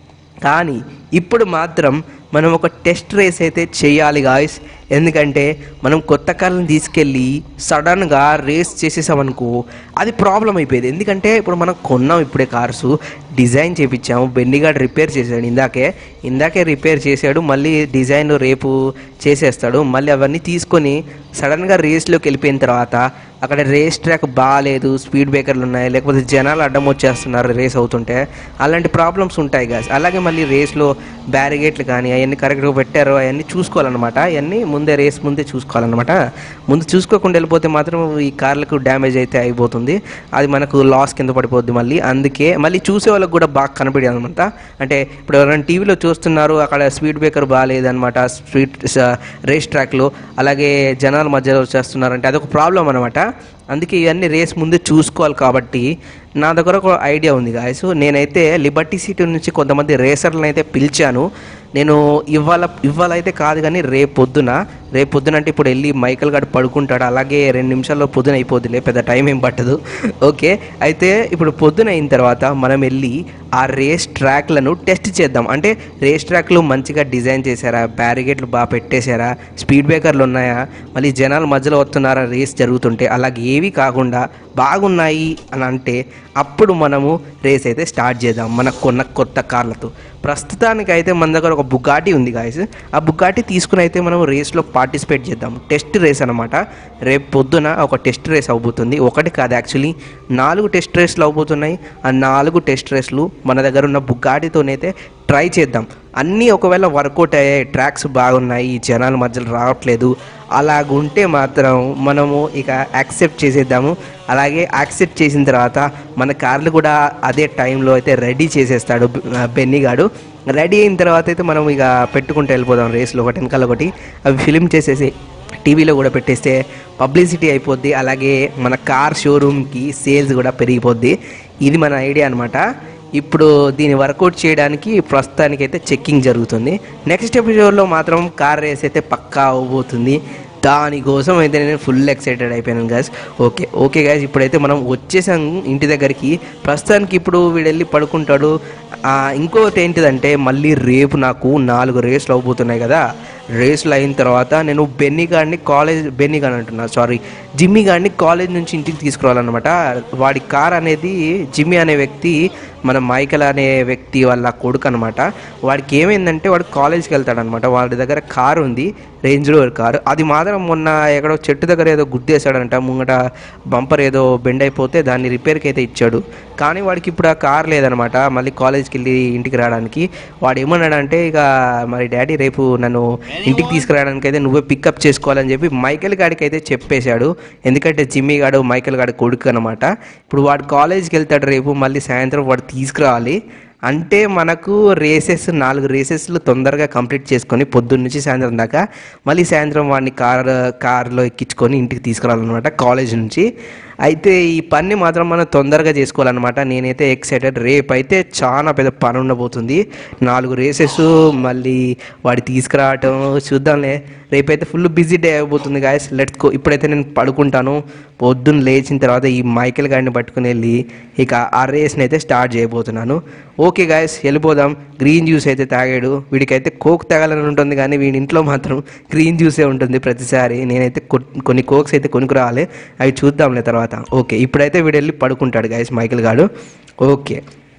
S1: కానీ ఇప్పుడు మాత్రం మనం ఒక టెస్ట్ రేస్ అయితే చేయాలి గాయస్ ఎందుకంటే మనం కొత్త కార్లను తీసుకెళ్ళి సడన్గా రేస్ చేసేసామనుకో అది ప్రాబ్లం అయిపోయేది ఎందుకంటే ఇప్పుడు మనం కొన్నాం ఇప్పుడే కార్స్ డిజైన్ చేపించాము బెండిగాడు రిపేర్ చేశాడు ఇందాకే ఇందాకే రిపేర్ చేశాడు మళ్ళీ డిజైన్ రేపు చేసేస్తాడు మళ్ళీ అవన్నీ తీసుకొని సడన్గా రేస్లోకి వెళ్ళిపోయిన తర్వాత అక్కడ రేస్ ట్రాక్ బాగాలేదు స్పీడ్ బ్రేకర్లు ఉన్నాయి లేకపోతే జనాలు అడ్డం వచ్చేస్తున్నారు రేస్ అవుతుంటే అలాంటి ప్రాబ్లమ్స్ ఉంటాయి గాస్ అలాగే మళ్ళీ రేస్లో బ్యారిగేట్లు కానీ అవన్నీ కరెక్ట్గా పెట్టారో అవన్నీ చూసుకోవాలన్నమాట అవన్నీ ముందే రేస్ ముందే చూసుకోవాలన్నమాట ముందు చూసుకోకుండా వెళ్ళిపోతే మాత్రం ఈ కార్లకు డ్యామేజ్ అయితే అయిపోతుంది అది మనకు లాస్ కింద పడిపోద్ది మళ్ళీ అందుకే మళ్ళీ చూసే వాళ్ళకి కూడా బాగా కనపడేది అనమాట అంటే ఇప్పుడు ఎవరైనా టీవీలో చూస్తున్నారు అక్కడ స్పీడ్ బ్రేకర్ బాగాలేదన్నమాట స్పీడ్ రేస్ ట్రాక్లో అలాగే జనాల మధ్యలో వచ్చేస్తున్నారంటే అదొక ప్రాబ్లం అనమాట అందుకే ఇవన్నీ రేస్ ముందే చూసుకోవాలి కాబట్టి నా దగ్గర ఒక ఐడియా ఉంది గాయస్ నేనైతే లిబర్టీ సిటీ నుంచి కొంతమంది రేసర్లను అయితే పిలిచాను నేను ఇవాళ ఇవాళ అయితే కాదు కానీ రేపు పొద్దున రేపు పొద్దున అంటే ఇప్పుడు వెళ్ళి మైకల్ గారు పడుకుంటాడు అలాగే రెండు నిమిషాల్లో పొద్దున అయిపోద్దిలే పెద్ద టైం ఏం పట్టదు ఓకే అయితే ఇప్పుడు పొద్దున అయిన తర్వాత మనం వెళ్ళి ఆ రేస్ ట్రాక్లను టెస్ట్ చేద్దాం అంటే రేస్ ట్రాక్లు మంచిగా డిజైన్ చేశారా బ్యారిగేట్లు బాగా పెట్టేశారా స్పీడ్ బ్రేకర్లు ఉన్నాయా మళ్ళీ జనాలు మధ్యలో వస్తున్నారా రేస్ జరుగుతుంటే అలాగే ఏవి కాకుండా బాగున్నాయి అని అంటే అప్పుడు మనము రేస్ అయితే స్టార్ట్ చేద్దాం మన కొన్న కొత్త కార్లతో ప్రస్తుతానికి అయితే మన దగ్గర ఒక బుగాటి ఉంది గాయస్ ఆ బుగాటి తీసుకుని అయితే మనం రేస్లో పార్టిసిపేట్ చేద్దాం టెస్ట్ రేస్ అనమాట రేపు పొద్దున ఒక టెస్ట్ రేస్ అవబోతుంది ఒకటి కాదు యాక్చువల్లీ నాలుగు టెస్ట్ రేస్లు అవబోతున్నాయి ఆ నాలుగు టెస్ట్ రేస్లు మన దగ్గర ఉన్న బుగాటితోనైతే ట్రై చేద్దాం అన్నీ ఒకవేళ వర్కౌట్ అయ్యాయి ట్రాక్స్ బాగున్నాయి ఈ జనాల మధ్యలో రావట్లేదు అలాగుంటే మాత్రం మనము ఇక యాక్సెప్ట్ చేసేద్దాము అలాగే యాక్సెప్ట్ చేసిన తర్వాత మన కార్లు కూడా అదే టైంలో అయితే రెడీ చేసేస్తాడు బెన్నీ గాడు రెడీ అయిన తర్వాత అయితే మనం ఇక పెట్టుకుంటూ వెళ్ళిపోదాం రేస్లో ఒకటి వెనకాల ఒకటి అవి ఫిలిం చేసేసి టీవీలో కూడా పెట్టేస్తే పబ్లిసిటీ అయిపోద్ది అలాగే మన కార్ షోరూమ్కి సేల్స్ కూడా పెరిగిపోద్ది ఇది మన ఐడియా అనమాట ఇప్పుడు దీన్ని వర్కౌట్ చేయడానికి ప్రస్తుతానికి అయితే చెక్కింగ్ జరుగుతుంది నెక్స్ట్ ఎపిసోడ్లో మాత్రం కార్ రేస్ అయితే పక్కా అవబోతుంది దానికోసం అయితే నేను ఫుల్ ఎక్సైటెడ్ అయిపోయాను గాయస్ ఓకే ఓకే గాయస్ ఇప్పుడైతే మనం వచ్చేసాం ఇంటి దగ్గరికి ప్రస్తుతానికి ఇప్పుడు వీడు వెళ్ళి పడుకుంటాడు ఆ, ఇంకోటి ఏంటిదంటే మళ్ళీ రేపు నాకు నాలుగు రేస్లు అవబోతున్నాయి కదా రేస్లు అయిన తర్వాత నేను బెన్నీ గాడిని కాలేజ్ బెన్నీ గాని అంటున్నా సారీ జిమ్మీ గాడిని కాలేజ్ నుంచి ఇంటికి తీసుకురావాలన్నమాట వాడి కార్ అనేది జిమ్మీ అనే వ్యక్తి మన మైకల్ అనే వ్యక్తి వాళ్ళ కొడుకు అనమాట వాడికి ఏమైందంటే వాడు కాలేజ్కి వెళ్తాడనమాట వాడి దగ్గర కార్ ఉంది రేంజ్ రోవర్ కార్ అది మాత్రం మొన్న ఎక్కడో చెట్టు దగ్గర ఏదో గుద్దేశాడంట ముంగట బంపర్ ఏదో బెండ్ అయిపోతే దాన్ని రిపేర్కి అయితే ఇచ్చాడు కానీ వాడికి ఇప్పుడు ఆ కార్ లేదనమాట మళ్ళీ కాలేజ్కి వెళ్ళి ఇంటికి రావడానికి వాడు ఏమన్నాడంటే ఇక మరి డాడీ రేపు నన్ను ఇంటికి తీసుకురావడానికి అయితే నువ్వే పికప్ చేసుకోవాలని చెప్పి మైకేల్ గాడికి అయితే చెప్పేశాడు ఎందుకంటే జిమ్మీ గాడు మైకేల్ గాడి కొడుకు అనమాట ఇప్పుడు వాడు కాలేజ్కి వెళ్తాడు రేపు మళ్ళీ సాయంత్రం వాడు తీసుకురావాలి అంటే మనకు రేసెస్ నాలుగు రేసెస్లు తొందరగా కంప్లీట్ చేసుకొని పొద్దున్న నుంచి సాయంత్రం దాకా మళ్ళీ సాయంత్రం వాడిని కార్ కార్లో ఎక్కించుకొని ఇంటికి తీసుకురావాలన్నమాట కాలేజ్ నుంచి అయితే ఈ పని మాత్రం మనం తొందరగా చేసుకోవాలన్నమాట నేనైతే ఎక్సైటెడ్ రేపు అయితే చాలా పెద్ద పని ఉండబోతుంది నాలుగు రేసెస్ మళ్ళీ వాడి తీసుకురావటం చూద్దాంలే రేపైతే ఫుల్ బిజీ డే అయిపోతుంది గాయస్ లెట్స్ గో ఇప్పుడైతే నేను పడుకుంటాను పొద్దున్న లేచిన తర్వాత ఈ మైకిల్ గాడిని పట్టుకుని వెళ్ళి ఇక ఆ రేస్ని అయితే స్టార్ట్ చేయబోతున్నాను ఓకే గాయస్ వెళ్ళిపోదాం గ్రీన్ జ్యూస్ అయితే తాగాడు వీడికైతే కోక్ తాగాలని ఉంటుంది కానీ వీడి ఇంట్లో మాత్రం గ్రీన్ జ్యూసే ఉంటుంది ప్రతిసారి నేనైతే కొ- కొన్ని కోక్స్ అయితే కొనుక్కురావాలి అవి చూద్దాంలే తర్వాత ఓకే ఇప్పుడైతే వీడు వెళ్ళి పడుకుంటాడు గాయస్ మైకిల్ గాడు ఓకే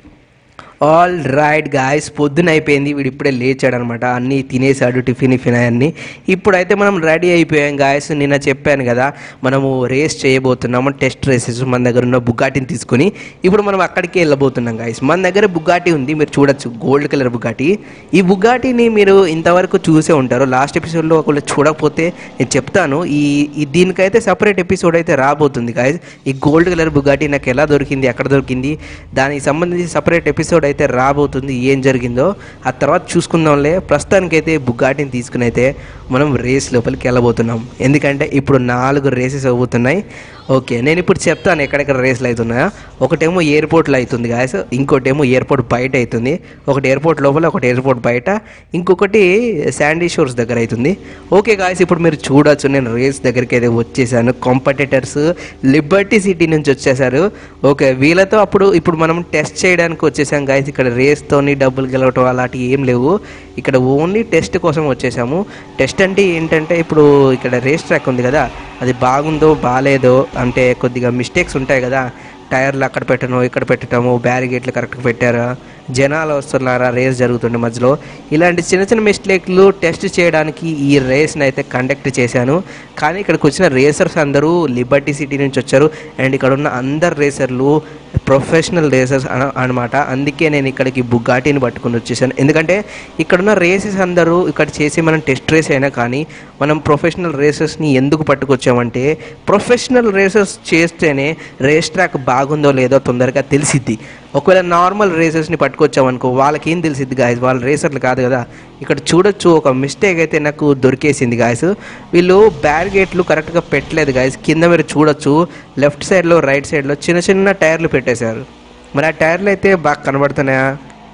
S1: ఆల్ రైట్ గాయస్ పొద్దున అయిపోయింది వీడు ఇప్పుడే లేచాడు అనమాట అన్నీ తినేసాడు టిఫిన్ ఇఫిన్ అన్నీ ఇప్పుడైతే మనం రెడీ అయిపోయాం గాయస్ నిన్న చెప్పాను కదా మనము రేస్ చేయబోతున్నాము టెస్ట్ రేసెస్ మన దగ్గర ఉన్న బుగాటిని తీసుకొని ఇప్పుడు మనం అక్కడికి వెళ్ళబోతున్నాం గాయస్ మన దగ్గర బుగాటి ఉంది మీరు చూడొచ్చు గోల్డ్ కలర్ బుగాటి ఈ బుగాటిని మీరు ఇంతవరకు చూసే ఉంటారు లాస్ట్ ఎపిసోడ్లో ఒకళ్ళు చూడకపోతే నేను చెప్తాను ఈ ఈ దీనికైతే సపరేట్ ఎపిసోడ్ అయితే రాబోతుంది గాయస్ ఈ గోల్డ్ కలర్ బుగాటి నాకు ఎలా దొరికింది ఎక్కడ దొరికింది దానికి సంబంధించి సపరేట్ ఎపిసోడ్ అయితే రాబోతుంది ఏం జరిగిందో ఆ తర్వాత చూసుకుందాంలే ప్రస్తుతానికైతే బుగాటిని తీసుకుని అయితే మనం రేస్ లోపలికి వెళ్ళబోతున్నాం ఎందుకంటే ఇప్పుడు నాలుగు రేసెస్ అవబోతున్నాయి ఓకే నేను ఇప్పుడు చెప్తాను ఎక్కడెక్కడ రేసులు అవుతున్నాయో ఒకటేమో ఎయిర్పోర్ట్లో అవుతుంది గాయస్ ఇంకోటేమో ఎయిర్పోర్ట్ బయట అవుతుంది ఒకటి ఎయిర్పోర్ట్ లోపల ఒకటి ఎయిర్పోర్ట్ బయట ఇంకొకటి శాండీ షోర్స్ దగ్గర అవుతుంది ఓకే గాయస్ ఇప్పుడు మీరు చూడొచ్చు నేను రేస్ దగ్గరికి అయితే వచ్చేసాను కాంపిటేటర్స్ లిబర్టీ సిటీ నుంచి వచ్చేసారు ఓకే వీళ్ళతో అప్పుడు ఇప్పుడు మనం టెస్ట్ చేయడానికి వచ్చేసాం గాయస్ ఇక్కడ రేస్తోని డబ్బులు గెలవటం అలాంటివి ఏం లేవు ఇక్కడ ఓన్లీ టెస్ట్ కోసం వచ్చేసాము టెస్ట్ అంటే ఏంటంటే ఇప్పుడు ఇక్కడ రేస్ ట్రాక్ ఉంది కదా అది బాగుందో బాగాలేదో అంటే కొద్దిగా మిస్టేక్స్ ఉంటాయి కదా టైర్లు అక్కడ పెట్టడం ఇక్కడ పెట్టడము బ్యారిగేట్లు కరెక్ట్గా పెట్టారా జనాలు వస్తున్నారా రేస్ జరుగుతుండే మధ్యలో ఇలాంటి చిన్న చిన్న మిస్టేక్లు టెస్ట్ చేయడానికి ఈ రేస్ని అయితే కండక్ట్ చేశాను కానీ ఇక్కడికి వచ్చిన రేసర్స్ అందరూ లిబర్టీ సిటీ నుంచి వచ్చారు అండ్ ఇక్కడ ఉన్న అందరు రేసర్లు ప్రొఫెషనల్ రేసర్స్ అనమాట అందుకే నేను ఇక్కడికి బుగాటిని పట్టుకుని వచ్చేసాను ఎందుకంటే ఇక్కడున్న రేసెస్ అందరూ ఇక్కడ చేసి మనం టెస్ట్ రేస్ అయినా కానీ మనం ప్రొఫెషనల్ రేసెస్ని ఎందుకు పట్టుకొచ్చామంటే ప్రొఫెషనల్ రేసెస్ చేస్తేనే రేస్ ట్రాక్ బాగుందో లేదో తొందరగా తెలిసిద్ది ఒకవేళ నార్మల్ రేసెస్ని పట్టుకొచ్చామనుకో వాళ్ళకి ఏం తెలిసిద్ది గాయస్ వాళ్ళ రేసర్లు కాదు కదా ఇక్కడ చూడొచ్చు ఒక మిస్టేక్ అయితే నాకు దొరికేసింది గాయస్ వీళ్ళు బ్యారిగేట్లు కరెక్ట్గా పెట్టలేదు గాయస్ కింద మీరు చూడొచ్చు లెఫ్ట్ సైడ్లో రైట్ సైడ్లో చిన్న చిన్న టైర్లు పెట్టేశారు మరి ఆ టైర్లు అయితే బాగా కనబడుతున్నాయా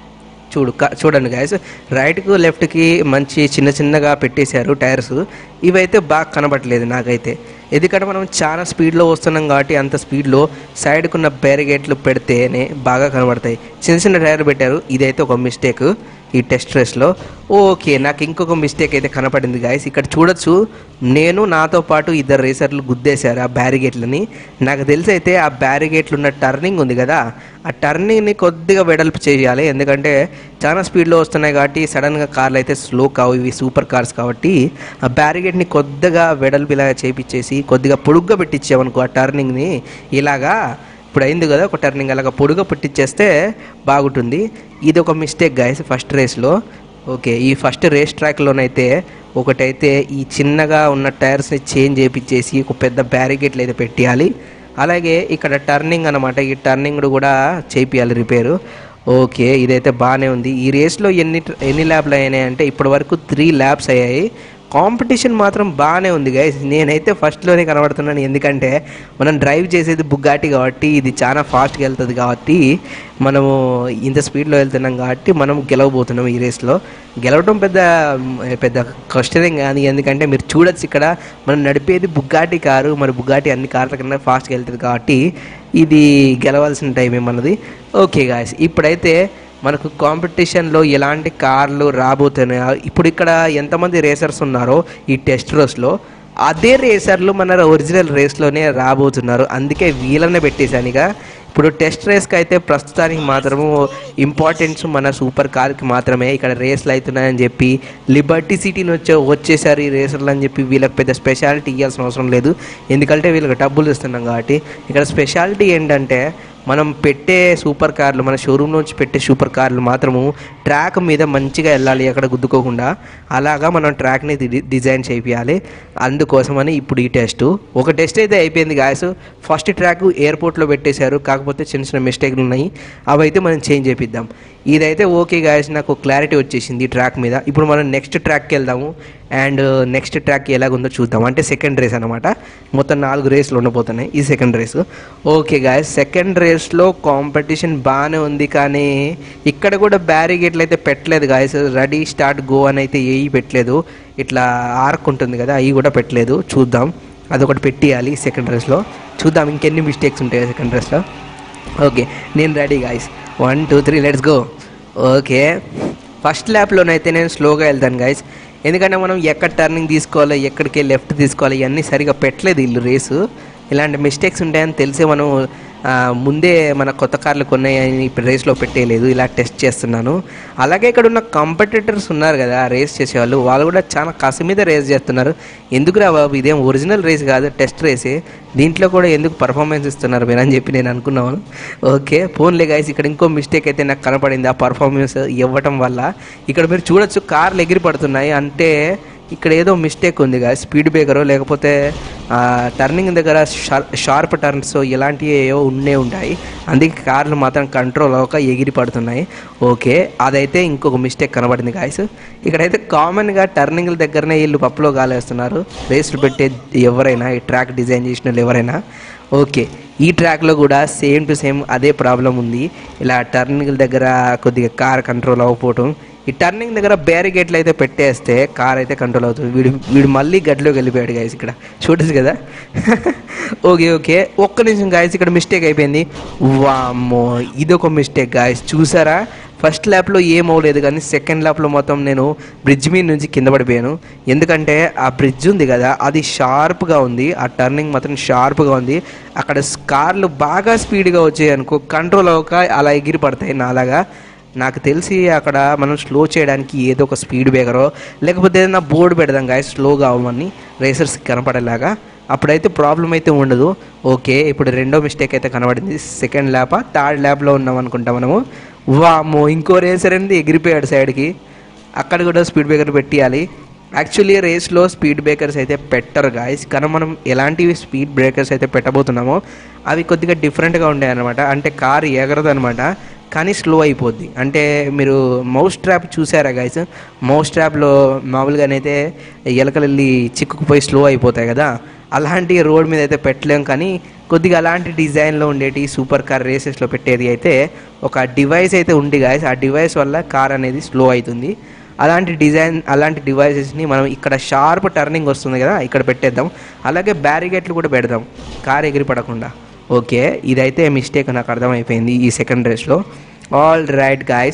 S1: చూడు క- చూడండి గాయస్ రైట్కు లెఫ్ట్కి మంచి చిన్న చిన్నగా పెట్టేశారు టైర్స్ ఇవైతే బాగా కనబడట్లేదు నాకైతే ఎందుకంటే మనం చాలా స్పీడ్లో వస్తున్నాం కాబట్టి అంత స్పీడ్లో సైడ్కున్న బ్యారిగేట్లు పెడితేనే బాగా కనబడతాయి చిన్న చిన్న టైర్ పెట్టారు ఇదైతే ఒక మిస్టేక్ ఈ టెస్ట్ రేస్లో ఓకే నాకు ఇంకొక మిస్టేక్ అయితే కనపడింది గాయస్ ఇక్కడ చూడొచ్చు నేను నాతో పాటు ఇద్దరు రేసర్లు గుద్దేశారు ఆ బ్యారిగేట్లని నాకు తెలిసి అయితే ఆ బ్యారిగేట్లు ఉన్న టర్నింగ్ ఉంది కదా ఆ టర్నింగ్ని కొద్దిగా వెడల్పు చేయాలి ఎందుకంటే చాలా స్పీడ్లో వస్తున్నాయి కాబట్టి సడన్గా కార్లు అయితే స్లో కావు ఇవి సూపర్ కార్స్ కాబట్టి ఆ బ్యారిగేట్ని కొద్దిగా వెడల్పు ఇలా చేపించేసి కొద్దిగా పొడుగ్గా పెట్టించామనుకో ఆ టర్నింగ్ని ఇలాగా ఇప్పుడు అయింది కదా ఒక టర్నింగ్ అలాగా పొడుగా పెట్టించేస్తే బాగుంటుంది ఇది ఒక మిస్టేక్ గాయస్ ఫస్ట్ రేస్లో ఓకే ఈ ఫస్ట్ రేస్ ట్రాక్లోనైతే ఒకటైతే ఈ చిన్నగా ఉన్న టైర్స్ని చేంజ్ చేయించేసి ఒక పెద్ద బ్యారిగేట్లు అయితే పెట్టేయాలి అలాగే ఇక్కడ టర్నింగ్ అనమాట ఈ టర్నింగ్ కూడా చేపియాలి రిపేరు ఓకే ఇదైతే బాగానే ఉంది ఈ రేస్లో ఎన్ని ఎన్ని ల్యాబ్లు అయినాయి అంటే ఇప్పటి వరకు త్రీ ల్యాబ్స్ అయ్యాయి కాంపిటీషన్ మాత్రం బాగానే ఉంది గైస్ నేనైతే ఫస్ట్లోనే కనబడుతున్నాను ఎందుకంటే మనం డ్రైవ్ చేసేది బుగ్గాటి కాబట్టి ఇది చాలా ఫాస్ట్గా వెళ్తుంది కాబట్టి మనము ఇంత స్పీడ్లో వెళ్తున్నాం కాబట్టి మనం గెలవబోతున్నాం ఈ రేస్లో గెలవడం పెద్ద పెద్ద కష్టం కాదు ఎందుకంటే మీరు చూడొచ్చు ఇక్కడ మనం నడిపేది బుగ్గాటి కారు మరి బుగ్గాటి అన్ని కార్ల కన్నా ఫాస్ట్గా వెళ్తుంది కాబట్టి ఇది గెలవాల్సిన టైం మనది ఓకే గాయస్ ఇప్పుడైతే మనకు కాంపిటీషన్లో ఎలాంటి కార్లు రాబోతున్నాయో ఇప్పుడు ఇక్కడ ఎంతమంది రేసర్స్ ఉన్నారో ఈ టెస్ట్ రేస్లో అదే రేసర్లు మన ఒరిజినల్ రేస్లోనే రాబోతున్నారు అందుకే వీళ్ళనే పెట్టేశాను ఇక ఇప్పుడు టెస్ట్ రేస్కి అయితే ప్రస్తుతానికి మాత్రము ఇంపార్టెన్స్ మన సూపర్ కార్కి మాత్రమే ఇక్కడ రేస్లు అవుతున్నాయని చెప్పి లిబర్టీ సిటీని వచ్చే వచ్చేసారు ఈ రేసర్లు అని చెప్పి వీళ్ళకి పెద్ద స్పెషాలిటీ ఇవ్వాల్సిన అవసరం లేదు ఎందుకంటే వీళ్ళకి డబ్బులు ఇస్తున్నాం కాబట్టి ఇక్కడ స్పెషాలిటీ ఏంటంటే మనం పెట్టే సూపర్ కార్లు మన షోరూమ్ నుంచి పెట్టే సూపర్ కార్లు మాత్రము ట్రాక్ మీద మంచిగా వెళ్ళాలి అక్కడ గుద్దుకోకుండా అలాగా మనం ట్రాక్ని డి- డిజైన్ చేయాలి అందుకోసమని ఇప్పుడు ఈ టెస్ట్ ఒక టెస్ట్ అయితే అయిపోయింది గాయస్ ఫస్ట్ ట్రాక్ ఎయిర్పోర్ట్లో పెట్టేశారు కాకపోతే చిన్న చిన్న మిస్టేక్లు ఉన్నాయి అవి అయితే మనం చేంజ్ చేపిద్దాం ఇదైతే ఓకే గాయస్ నాకు క్లారిటీ వచ్చేసింది ఈ ట్రాక్ మీద ఇప్పుడు మనం నెక్స్ట్ ట్రాక్కి వెళ్దాము అండ్ నెక్స్ట్ ట్రాక్ ఎలాగుందో చూద్దాం అంటే సెకండ్ రేస్ అనమాట మొత్తం నాలుగు రేస్లు ఉండబోతున్నాయి ఈ second race okay guys second రేస్లో కాంపిటీషన్ బాగానే ఉంది కానీ ఇక్కడ కూడా బ్యారిగేట్లు అయితే పెట్టలేదు గాయస్ రెడీ స్టార్ట్ గో అని అయితే ఏవి పెట్టలేదు ఇట్లా ఆర్క్ ఉంటుంది కదా అవి కూడా పెట్టలేదు చూద్దాం అదొకటి పెట్టేయాలి సెకండ్ రేస్లో చూద్దాం ఇంకెన్ని మిస్టేక్స్ ఉంటాయి సెకండ్ రేస్లో ఓకే నేను ready guys one two three let's go okay first ల్యాప్లోనైతే నేను స్లోగా వెళ్తాను గాయస్ ఎందుకంటే మనం ఎక్కడ టర్నింగ్ తీసుకోవాలి ఎక్కడికి లెఫ్ట్ తీసుకోవాలి ఇవన్నీ సరిగా పెట్టలేదు ఇల్లు రేసు ఇలాంటి మిస్టేక్స్ ఉంటాయని తెలిసి మనం ఆ, ముందే మన కొత్త కార్లు కొన్నాయని ఇప్పుడు రేస్లో పెట్టేయలేదు ఇలా టెస్ట్ చేస్తున్నాను అలాగే ఇక్కడ ఉన్న కాంపిటేటర్స్ ఉన్నారు కదా రేస్ చేసేవాళ్ళు వాళ్ళు కూడా చాలా కసి మీద రేస్ చేస్తున్నారు ఎందుకురా బాబు ఇదేం ఒరిజినల్ రేస్ కాదు టెస్ట్ రేసే దీంట్లో కూడా ఎందుకు పర్ఫార్మెన్స్ ఇస్తున్నారు మీరు అని చెప్పి నేను అనుకున్నాను ఓకే ఫోన్లే గాయస్ ఇక్కడ ఇంకో మిస్టేక్ అయితే నాకు కనపడింది ఆ పర్ఫార్మెన్స్ ఇవ్వటం వల్ల ఇక్కడ మీరు చూడొచ్చు కార్లు ఎగిరి పడుతున్నాయి అంటే ఇక్కడ ఏదో మిస్టేక్ ఉంది కదా స్పీడ్ బ్రేకరో లేకపోతే టర్నింగ్ దగ్గర షార్ప్ షార్ప్ టర్న్స్ ఇలాంటివి ఏవో ఉండే ఉంటాయి అందుకే కార్లు మాత్రం కంట్రోల్ అవ్వక ఎగిరి పడుతున్నాయి ఓకే అదైతే ఇంకొక మిస్టేక్ కనబడింది గాయస్ ఇక్కడైతే కామన్గా టర్నింగ్ల దగ్గరనే వీళ్ళు పప్పులో గాలేస్తున్నారు రేసులు పెట్టే ఎవరైనా ఈ ట్రాక్ డిజైన్ చేసిన వాళ్ళు ఎవరైనా ఓకే ఈ ట్రాక్లో కూడా సేమ్ టు సేమ్ అదే ప్రాబ్లం ఉంది ఇలా టర్నింగ్ దగ్గర కొద్దిగా కార్ కంట్రోల్ అవ్వకపోవటం ఈ టర్నింగ్ దగ్గర బ్యారిగేట్లు అయితే పెట్టేస్తే కార్ అయితే కంట్రోల్ అవుతుంది వీడు వీడు మళ్ళీ గడ్డలోకి వెళ్ళిపోయాడు గాయస్ ఇక్కడ చూడచ్చు కదా ఓకే ఓకే ఒక్క నిమిషం గాయస్ ఇక్కడ మిస్టేక్ అయిపోయింది వామ్మో ఇదొక మిస్టేక్ గాయస్ చూసారా ఫస్ట్ ల్యాప్లో ఏం అవ్వలేదు కానీ సెకండ్ ల్యాప్లో మొత్తం నేను బ్రిడ్జ్ మీద నుంచి కింద పడిపోయాను ఎందుకంటే ఆ బ్రిడ్జ్ ఉంది కదా అది షార్ప్గా ఉంది ఆ టర్నింగ్ మాత్రం షార్ప్గా ఉంది అక్కడ కార్లు బాగా స్పీడ్గా వచ్చాయి అనుకో కంట్రోల్ అవ్వక అలా ఎగిరి పడతాయి నాలాగా నాకు తెలిసి అక్కడ మనం స్లో చేయడానికి ఏదో ఒక స్పీడ్ బ్రేకరో లేకపోతే ఏదైనా బోర్డు పెడదాం గాయ స్లోగా అవ్వమని రేసర్స్ కనపడేలాగా అప్పుడైతే ప్రాబ్లం అయితే ఉండదు ఓకే ఇప్పుడు రెండో మిస్టేక్ అయితే కనబడింది సెకండ్ ల్యాపా థర్డ్ ల్యాప్లో ఉన్నాం అనుకుంటా మనము వామ్మో ఇంకో రేసర్ అనేది ఎగిరిపోయాడు సైడ్కి అక్కడ కూడా స్పీడ్ బ్రేకర్ పెట్టియాలి యాక్చువల్లీ రేస్లో స్పీడ్ బ్రేకర్స్ అయితే పెట్టరు గాయస్ కానీ మనం ఎలాంటివి స్పీడ్ బ్రేకర్స్ అయితే పెట్టబోతున్నామో అవి కొద్దిగా డిఫరెంట్గా ఉంటాయి అనమాట అంటే కార్ ఎగరదు అనమాట కానీ స్లో అయిపోద్ది అంటే మీరు మౌస్ ట్రాప్ చూసారా గాయస్ మౌస్ ట్రాప్లో మామూలుగానైతే ఎలకలు వెళ్ళి చిక్కుకుపోయి స్లో అయిపోతాయి కదా అలాంటి రోడ్ మీద అయితే పెట్టలేం కానీ కొద్దిగా అలాంటి డిజైన్లో ఉండేటి సూపర్ కార్ రేసెస్లో పెట్టేది అయితే ఒక డివైస్ అయితే ఉంది గాయస్ ఆ డివైస్ వల్ల కార్ అనేది స్లో అవుతుంది అలాంటి డిజైన్ అలాంటి డివైసెస్ని మనం ఇక్కడ షార్ప్ టర్నింగ్ వస్తుంది కదా ఇక్కడ పెట్టేద్దాం అలాగే బ్యారిగేట్లు కూడా పెడదాం కార్ ఎగిరి పడకుండా ఓకే ఇదైతే మిస్టేక్ నాకు అర్థమైపోయింది ఈ సెకండ్ రేస్లో all right guys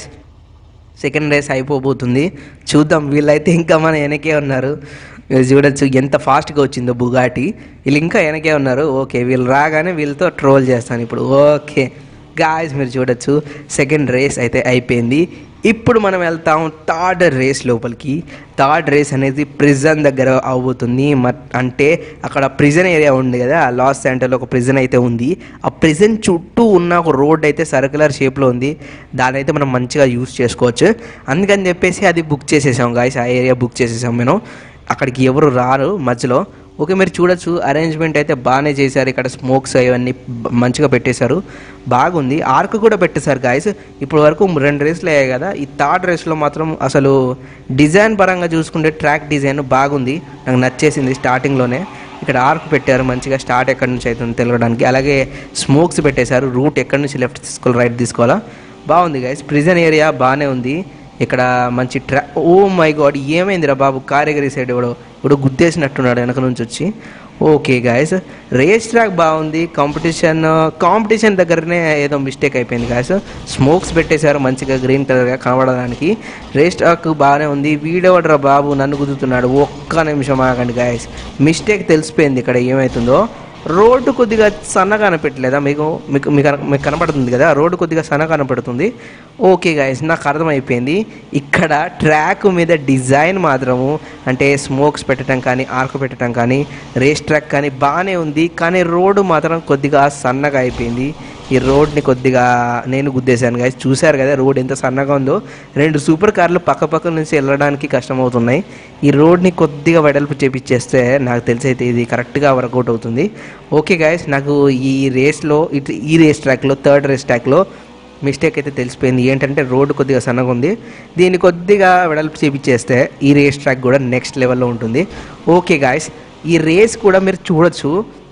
S1: second race అయిపోబోతుంది చూద్దాం వీళ్ళైతే ఇంకా మన వెనకే ఉన్నారు మీరు చూడొచ్చు ఎంత ఫాస్ట్గా వచ్చిందో బుగాటి వీళ్ళు ఇంకా వెనకే ఉన్నారు ఓకే వీళ్ళు రాగానే వీళ్ళతో ట్రోల్ చేస్తాను ఇప్పుడు ఓకే గాయస్ మీరు చూడొచ్చు సెకండ్ రేస్ అయితే అయిపోయింది ఇప్పుడు మనం వెళ్తాం థర్డ్ రేస్ లోపలికి థర్డ్ రేస్ అనేది ప్రిజన్ దగ్గర అవబోతుంది మ- అంటే అక్కడ ప్రిజన్ ఏరియా ఉంది కదా లాస్ సెంటర్లో ఒక ప్రిజన్ అయితే ఉంది ఆ ప్రిజన్ చుట్టూ ఉన్న ఒక రోడ్ అయితే సర్క్యులర్ షేప్లో ఉంది దాని అయితే మనం మంచిగా యూస్ చేసుకోవచ్చు అందుకని చెప్పేసి అది బుక్ చేసేసాం గాయస్ ఆ ఏరియా బుక్ చేసేసాం మేము అక్కడికి ఎవరు రారు మధ్యలో ఓకే మీరు చూడొచ్చు అరేంజ్మెంట్ అయితే బాగానే చేశారు ఇక్కడ స్మోక్స్ అవన్నీ బ- మంచిగా పెట్టేశారు బాగుంది ఆర్క్ కూడా పెట్టేశారు గాయస్ ఇప్పటి వరకు రెండు రేసులు అయ్యాయి కదా ఈ థర్డ్ రేస్లో మాత్రం అసలు డిజైన్ పరంగా చూసుకుంటే ట్రాక్ డిజైన్ బాగుంది నాకు నచ్చేసింది స్టార్టింగ్లోనే ఇక్కడ ఆర్క్ పెట్టారు మంచిగా స్టార్ట్ ఎక్కడి నుంచి అవుతుంది తెలవడానికి అలాగే స్మోక్స్ పెట్టేశారు రూట్ ఎక్కడి నుంచి లెఫ్ట్ తీసుకోవాలి రైట్ తీసుకోవాలా బాగుంది గైస్ ప్రిజన్ ఏరియా బాగానే ఉంది ఇక్కడ మంచి ట్రా ఓ మై గాడ్ ఏమైందిరా బాబు కార్ ఎగరి సైడ్ ఎవడో ఇప్పుడు గుద్దేసినట్టున్నాడు వెనక నుంచి వచ్చి ఓకే గాయస్ రేస్ ట్రాక్ బాగుంది కాంపిటీషన్ కాంపిటీషన్ దగ్గరనే ఏదో మిస్టేక్ అయిపోయింది గాయస్ స్మోక్స్ పెట్టేశారు మంచిగా గ్రీన్ కలర్గా కనబడడానికి రేస్ ట్రాక్ బాగానే ఉంది వీడెవడరా బాబు నన్ను గుద్దుతున్నాడు ఒక్క నిమిషం ఆగండి గాయస్ మిస్టేక్ తెలిసిపోయింది ఇక్కడ ఏమవుతుందో రోడ్డు కొద్దిగా సన్నగా కనపెట్టలేదా మీకు మీకు మీకు కన- మీకు కనపడుతుంది కదా రోడ్డు కొద్దిగా సన్న కనపడుతుంది ఓకే గాయస్ నాకు అర్థమైపోయింది ఇక్కడ ట్రాక్ మీద డిజైన్ మాత్రము అంటే స్మోక్స్ పెట్టడం కానీ ఆర్క్ పెట్టడం కానీ రేస్ ట్రాక్ కానీ బాగానే ఉంది కానీ రోడ్డు మాత్రం కొద్దిగా సన్నగా అయిపోయింది ఈ రోడ్ని కొద్దిగా నేను గుద్దేశాను గాయస్ చూశారు కదా రోడ్ ఎంత సన్నగా ఉందో రెండు సూపర్ కార్లు పక్క పక్క నుంచి వెళ్ళడానికి కష్టమవుతున్నాయి ఈ రోడ్ని కొద్దిగా వెడల్పు చేపించేస్తే నాకు తెలిసి అయితే ఇది కరెక్ట్గా వర్కౌట్ అవుతుంది ఓకే గాయస్ నాకు ఈ రేస్లో ఇటు ఈ రేస్ ట్రాక్లో థర్డ్ రేస్ ట్రాక్లో మిస్టేక్ అయితే తెలిసిపోయింది ఏంటంటే రోడ్డు కొద్దిగా సన్నగా ఉంది దీన్ని కొద్దిగా వెడల్పు చేపించేస్తే ఈ రేస్ ట్రాక్ కూడా నెక్స్ట్ లెవెల్లో ఉంటుంది ఓకే గాయస్ ఈ రేస్ కూడా మీరు చూడొచ్చు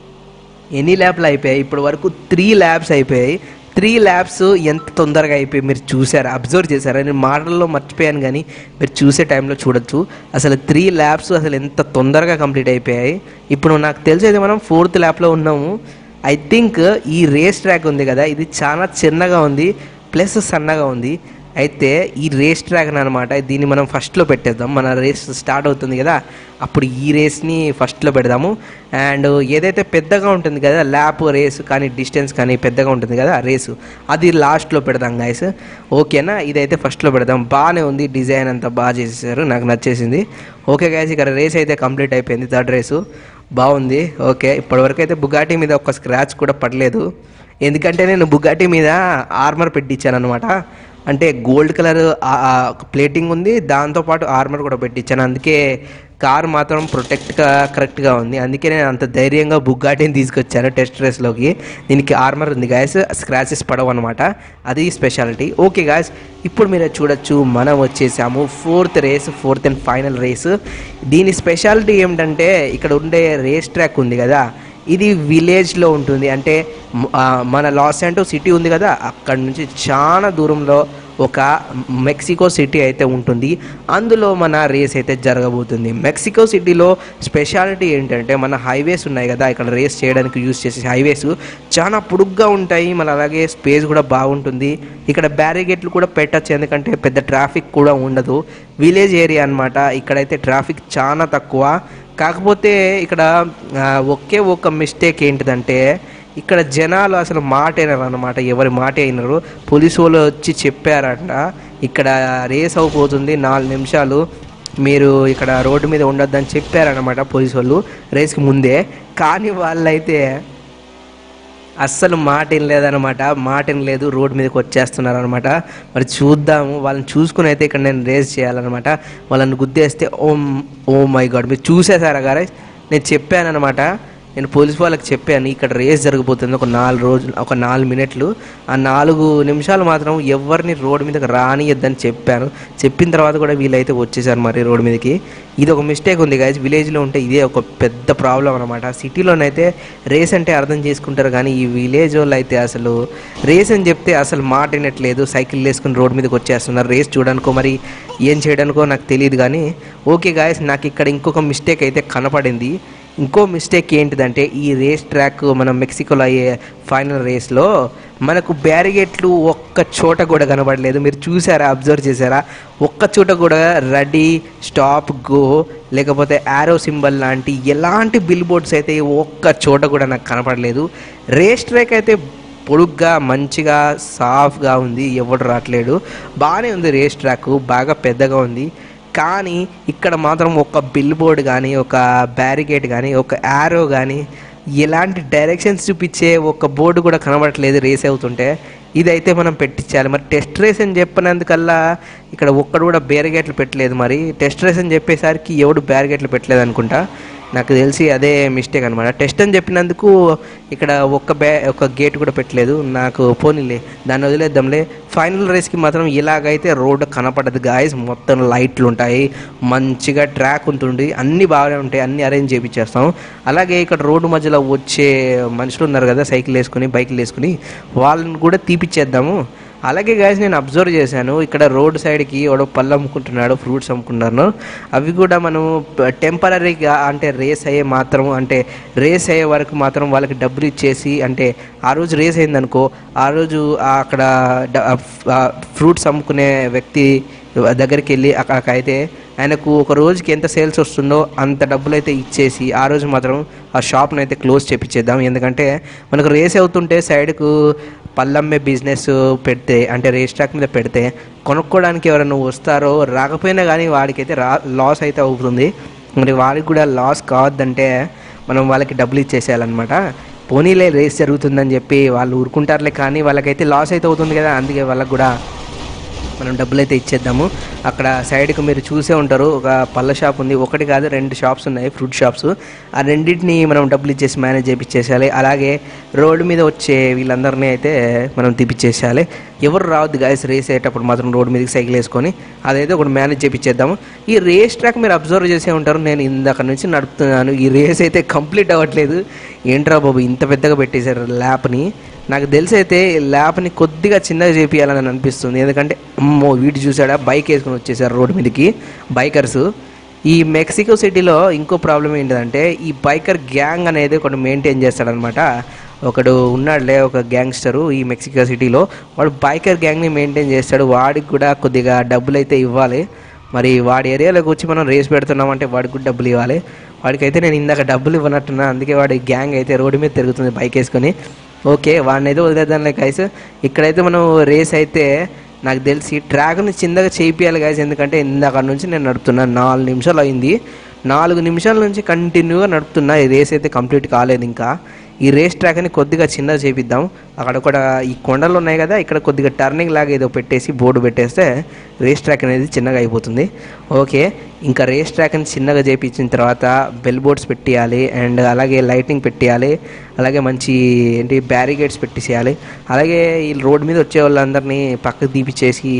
S1: ఎన్ని ల్యాబ్లు అయిపోయాయి ఇప్పటి వరకు త్రీ ల్యాబ్స్ అయిపోయాయి త్రీ ల్యాబ్స్ ఎంత తొందరగా అయిపోయి మీరు చూసారా అబ్జర్వ్ చేశారా నేను మాటల్లో మర్చిపోయాను కానీ మీరు చూసే టైంలో చూడొచ్చు అసలు త్రీ ల్యాబ్స్ అసలు ఎంత తొందరగా కంప్లీట్ అయిపోయాయి ఇప్పుడు నాకు తెలిసేది మనం ఫోర్త్ ల్యాబ్లో ఉన్నాము ఐ థింక్ ఈ రేస్ ట్రాక్ ఉంది కదా ఇది చాలా చిన్నగా ఉంది ప్లస్ సన్నగా ఉంది అయితే ఈ రేస్ ట్రాక్ అనమాట దీన్ని మనం ఫస్ట్లో పెట్టేద్దాం మన రేస్ స్టార్ట్ అవుతుంది కదా అప్పుడు ఈ రేస్ని ఫస్ట్లో పెడదాము అండ్ ఏదైతే పెద్దగా ఉంటుంది కదా ల్యాప్ రేస్ కానీ డిస్టెన్స్ కానీ పెద్దగా ఉంటుంది కదా రేసు అది లాస్ట్లో పెడదాం గాయస్ ఓకేనా ఇదైతే ఫస్ట్లో పెడదాం బాగానే ఉంది డిజైన్ అంతా బాగా చేసేసారు నాకు నచ్చేసింది ఓకే గాయస్ ఇక్కడ రేస్ అయితే కంప్లీట్ అయిపోయింది థర్డ్ రేసు బాగుంది ఓకే ఇప్పటివరకు అయితే బుగాటి మీద ఒక్క స్క్రాచ్ కూడా పడలేదు ఎందుకంటే నేను బుగాటి మీద ఆర్మర్ పెట్టించాను అనమాట అంటే గోల్డ్ కలర్ ప్లేటింగ్ ఉంది దాంతోపాటు ఆర్మర్ కూడా పెట్టించాను అందుకే కార్ మాత్రం ప్రొటెక్ట్గా కరెక్ట్గా ఉంది అందుకే నేను అంత ధైర్యంగా బుగ్గాటిని తీసుకొచ్చాను టెస్ట్ రేస్లోకి దీనికి ఆర్మర్ ఉంది గాయస్ స్క్రాచెస్ పడవు అనమాట అది స్పెషాలిటీ ఓకే గాయస్ ఇప్పుడు మీరు చూడొచ్చు మనం వచ్చేసాము fourth race fourth and final race దీని స్పెషాలిటీ ఏమిటంటే ఇక్కడ ఉండే రేస్ ట్రాక్ ఉంది కదా ఇది విలేజ్లో ఉంటుంది అంటే మ- ఆ, మన లాస్ ఏంటో సిటీ ఉంది కదా అక్కడ నుంచి చాలా దూరంలో ఒక మెక్సికో సిటీ అయితే ఉంటుంది అందులో మన రేస్ అయితే జరగబోతుంది మెక్సికో సిటీలో స్పెషాలిటీ ఏంటంటే మన హైవేస్ ఉన్నాయి కదా ఇక్కడ రేస్ చేయడానికి యూస్ చేసే హైవేస్ చాలా పొడుగ్గా ఉంటాయి మన అలాగే స్పేస్ కూడా బాగుంటుంది ఇక్కడ బ్యారిగేట్లు కూడా పెట్టచ్చు ఎందుకంటే పెద్ద ట్రాఫిక్ కూడా ఉండదు విలేజ్ ఏరియా అన్నమాట ఇక్కడైతే ట్రాఫిక్ చాలా తక్కువ కాకపోతే ఇక్కడ ఆ, ఒకే ఒక మిస్టేక్ ఏంటిదంటే ఇక్కడ జనాలు అసలు మాట వినరు అనమాట ఎవరి మాట వినరు పోలీసు వాళ్ళు వచ్చి చెప్పారంట ఇక్కడ రేస్ అయిపోతుంది నాలుగు నిమిషాలు మీరు ఇక్కడ రోడ్డు మీద ఉండొద్దని చెప్పారనమాట పోలీసు వాళ్ళు రేస్కి ముందే కానీ వాళ్ళైతే అస్సలు మాట వినలేదన్నమాట మాట వినలేదు రోడ్డు మీదకి వచ్చేస్తున్నారు అనమాట మరి చూద్దాము వాళ్ళని చూసుకుని అయితే ఇక్కడ నేను రేస్ చేయాలన్నమాట వాళ్ళని గుద్దేస్తే ఓ ఓ మై గాడ్ మీరు చూసేసారా గారే నేను చెప్పాను అనమాట నేను పోలీస్ వాళ్ళకి చెప్పాను ఇక్కడ రేస్ జరగబోతుంది ఒక నాలుగు రోజులు ఒక నాలుగు మినిట్లు ఆ నాలుగు నిమిషాలు మాత్రం ఎవరిని రోడ్డు మీదకి రానియద్దని చెప్పాను చెప్పిన తర్వాత కూడా వీళ్ళైతే వచ్చేసారు మరి రోడ్డు మీదకి ఇది ఒక మిస్టేక్ ఉంది గాయస్ విలేజ్లో ఉంటే ఇదే ఒక పెద్ద ప్రాబ్లం అనమాట సిటీలోనైతే రేస్ అంటే అర్థం చేసుకుంటారు కానీ ఈ విలేజ్ వాళ్ళు అయితే అసలు రేస్ అని చెప్తే అసలు మాట వినట్లేదు సైకిల్ వేసుకుని రోడ్డు మీదకి వచ్చేస్తున్నారు రేస్ చూడడానికో మరి ఏం చేయడానికో నాకు తెలియదు కానీ ఓకే గాయస్ నాకు ఇక్కడ ఇంకొక మిస్టేక్ అయితే కనపడింది ఇంకో మిస్టేక్ ఏంటిదంటే ఈ రేస్ ట్రాక్ మనం మెక్సికోలో అయ్యే ఫైనల్ రేస్లో మనకు బ్యారిగేట్లు ఒక్క చోట కూడా కనబడలేదు మీరు చూసారా అబ్జర్వ్ చేశారా ఒక్క చోట కూడా రెడీ స్టాప్ గో లేకపోతే యారో సింబల్ లాంటి ఎలాంటి బిల్ బోర్డ్స్ అయితే ఒక్క చోట కూడా నాకు కనపడలేదు రేస్ ట్రాక్ అయితే పొడుగ్గా మంచిగా సాఫ్గా ఉంది ఎవడు రావట్లేడు బాగానే ఉంది రేస్ ట్రాక్ బాగా పెద్దగా ఉంది కానీ ఇక్కడ మాత్రం ఒక బిల్ బోర్డ్ కానీ ఒక బ్యారిగేట్ కానీ ఒక యారో కానీ ఎలాంటి డైరెక్షన్స్ చూపించే ఒక బోర్డు కూడా కనబడట్లేదు రేస్ అవుతుంటే ఇదైతే మనం పెట్టించాలి మరి టెస్ట్ రేస్ అని చెప్పినందుకల్లా ఇక్కడ ఒక్కడు కూడా బ్యారిగేట్లు పెట్టలేదు మరి టెస్ట్ రేస్ అని చెప్పేసరికి ఎవడు బ్యారిగేట్లు పెట్టలేదు అనుకుంటా నాకు తెలిసి అదే మిస్టేక్ అనమాట టెస్ట్ అని చెప్పినందుకు ఇక్కడ ఒక్క బ్యా ఒక గేట్ కూడా పెట్టలేదు నాకు పోనీలే దాన్ని వదిలేద్దాంలే ఫైనల్ రేస్కి మాత్రం ఇలాగైతే రోడ్డు కనపడదు గాయస్ మొత్తం లైట్లు ఉంటాయి మంచిగా ట్రాక్ ఉంటుంది అన్నీ బాగానే ఉంటాయి అన్నీ అరేంజ్ చేయించేస్తాం అలాగే ఇక్కడ రోడ్డు మధ్యలో వచ్చే మనుషులు ఉన్నారు కదా సైకిల్ వేసుకుని బైక్లు వేసుకుని వాళ్ళని కూడా తీపిచ్చేద్దాము అలాగే గాయస్ నేను అబ్జర్వ్ చేశాను ఇక్కడ రోడ్ సైడ్కి ఎవడో పళ్ళు అమ్ముకుంటున్నాడు ఫ్రూట్స్ అమ్ముకుంటున్నారు అవి కూడా మనం టెంపరీగా అంటే రేస్ అయ్యే మాత్రం అంటే రేస్ అయ్యే వరకు మాత్రం వాళ్ళకి డబ్బులు ఇచ్చేసి అంటే ఆ రోజు రేస్ అయిందనుకో ఆ రోజు ఆ అక్కడ ఫ్రూట్స్ అమ్ముకునే వ్యక్తి దగ్గరికి వెళ్ళి అక్కడికి అయితే ఆయనకు ఒక రోజుకి ఎంత సేల్స్ వస్తుందో అంత డబ్బులు అయితే ఇచ్చేసి ఆ రోజు మాత్రం ఆ షాప్ని అయితే క్లోజ్ చేపించేద్దాం ఎందుకంటే మనకు రేస్ అవుతుంటే సైడ్కు పల్లమ్మే బిజినెస్ పెడితే అంటే రేస్ ట్రాక్ మీద పెడితే కొనుక్కోవడానికి ఎవరైనా వస్తారో రాకపోయినా కానీ వాడికైతే రా లాస్ అయితే అవుతుంది మరి వాడికి కూడా లాస్ కావద్దంటే మనం వాళ్ళకి డబ్బులు ఇచ్చేసేయాలన్నమాట పోనీలే రేస్ జరుగుతుందని చెప్పి వాళ్ళు ఊరుకుంటారులే కానీ వాళ్ళకైతే లాస్ అయితే అవుతుంది కదా అందుకే వాళ్ళకి కూడా మనం డబ్బులు అయితే ఇచ్చేద్దాము అక్కడ సైడ్కి మీరు చూసే ఉంటారు ఒక పళ్ళ షాప్ ఉంది ఒకటి కాదు రెండు షాప్స్ ఉన్నాయి ఫ్రూట్ షాప్స్ ఆ రెండింటిని మనం డబ్బులు ఇచ్చేసి మేనేజ్ చేయించేసేయాలి అలాగే రోడ్డు మీద వచ్చే వీళ్ళందరినీ అయితే మనం తీపిచ్చేసేయాలి ఎవరు రావద్దు గాయస్ రేస్ అయ్యేటప్పుడు మాత్రం రోడ్డు మీదకి సైకిల్ వేసుకొని అదైతే ఒకటి మేనేజ్ చేయించేద్దాము ఈ రేస్ ట్రాక్ మీరు అబ్జర్వ్ చేసే ఉంటారు నేను ఇందాక నుంచి నడుపుతున్నాను ఈ రేస్ అయితే కంప్లీట్ అవ్వట్లేదు ఏంట్రా బాబు ఇంత పెద్దగా పెట్టేశారు ల్యాప్ని నాకు తెలిసి అయితే ల్యాప్ని కొద్దిగా చిన్నగా చేపియాలని అనిపిస్తుంది ఎందుకంటే అమ్మో వీటి చూసాడా బైక్ వేసుకొని వచ్చేసారు రోడ్డు మీదకి బైకర్స్ ఈ మెక్సికో సిటీలో ఇంకో ప్రాబ్లం ఏంటిదంటే ఈ బైకర్ గ్యాంగ్ అనేది ఒకటి మెయింటైన్ చేస్తాడనమాట ఒకడు ఉన్నాడులే ఒక గ్యాంగ్స్టరు ఈ మెక్సికో సిటీలో వాడు బైకర్ గ్యాంగ్ని మెయింటైన్ చేస్తాడు వాడికి కూడా కొద్దిగా డబ్బులు అయితే ఇవ్వాలి మరి వాడి ఏరియాలోకి వచ్చి మనం రేస్ పెడుతున్నామంటే వాడికి కూడా డబ్బులు ఇవ్వాలి వాడికైతే నేను ఇందాక డబ్బులు ఇవ్వనట్టున్నా అందుకే వాడి గ్యాంగ్ అయితే రోడ్డు మీద తిరుగుతుంది బైక్ వేసుకొని ఓకే వాడిని అయితే వదిలేద్దాంలే గైస్ ఇక్కడైతే మనం రేస్ అయితే నాకు తెలిసి ట్రాక్ని చిన్నగా చేపియాలి గైస్ ఎందుకంటే ఇందాక నుంచి నేను నడుపుతున్నా నాలుగు నిమిషాలు అయింది నాలుగు నిమిషాల నుంచి కంటిన్యూగా నడుపుతున్నా ఈ రేస్ అయితే కంప్లీట్ కాలేదు ఇంకా ఈ రేస్ ట్రాక్ని కొద్దిగా చిన్నగా చేపిద్దాం అక్కడ కూడా ఈ కొండలు ఉన్నాయి కదా ఇక్కడ కొద్దిగా టర్నింగ్ లాగా ఏదో పెట్టేసి బోర్డు పెట్టేస్తే రేస్ ట్రాక్ అనేది చిన్నగా అయిపోతుంది ఓకే ఇంకా రేస్ ట్రాక్ని చిన్నగా చేపించిన తర్వాత బెల్ బోర్డ్స్ పెట్టేయాలి అండ్ అలాగే లైటింగ్ పెట్టేయాలి అలాగే మంచి ఏంటి బ్యారిగేట్స్ పెట్టేసేయాలి అలాగే ఈ రోడ్ మీద వచ్చే వాళ్ళందరినీ పక్కకు తీపిచ్చేసి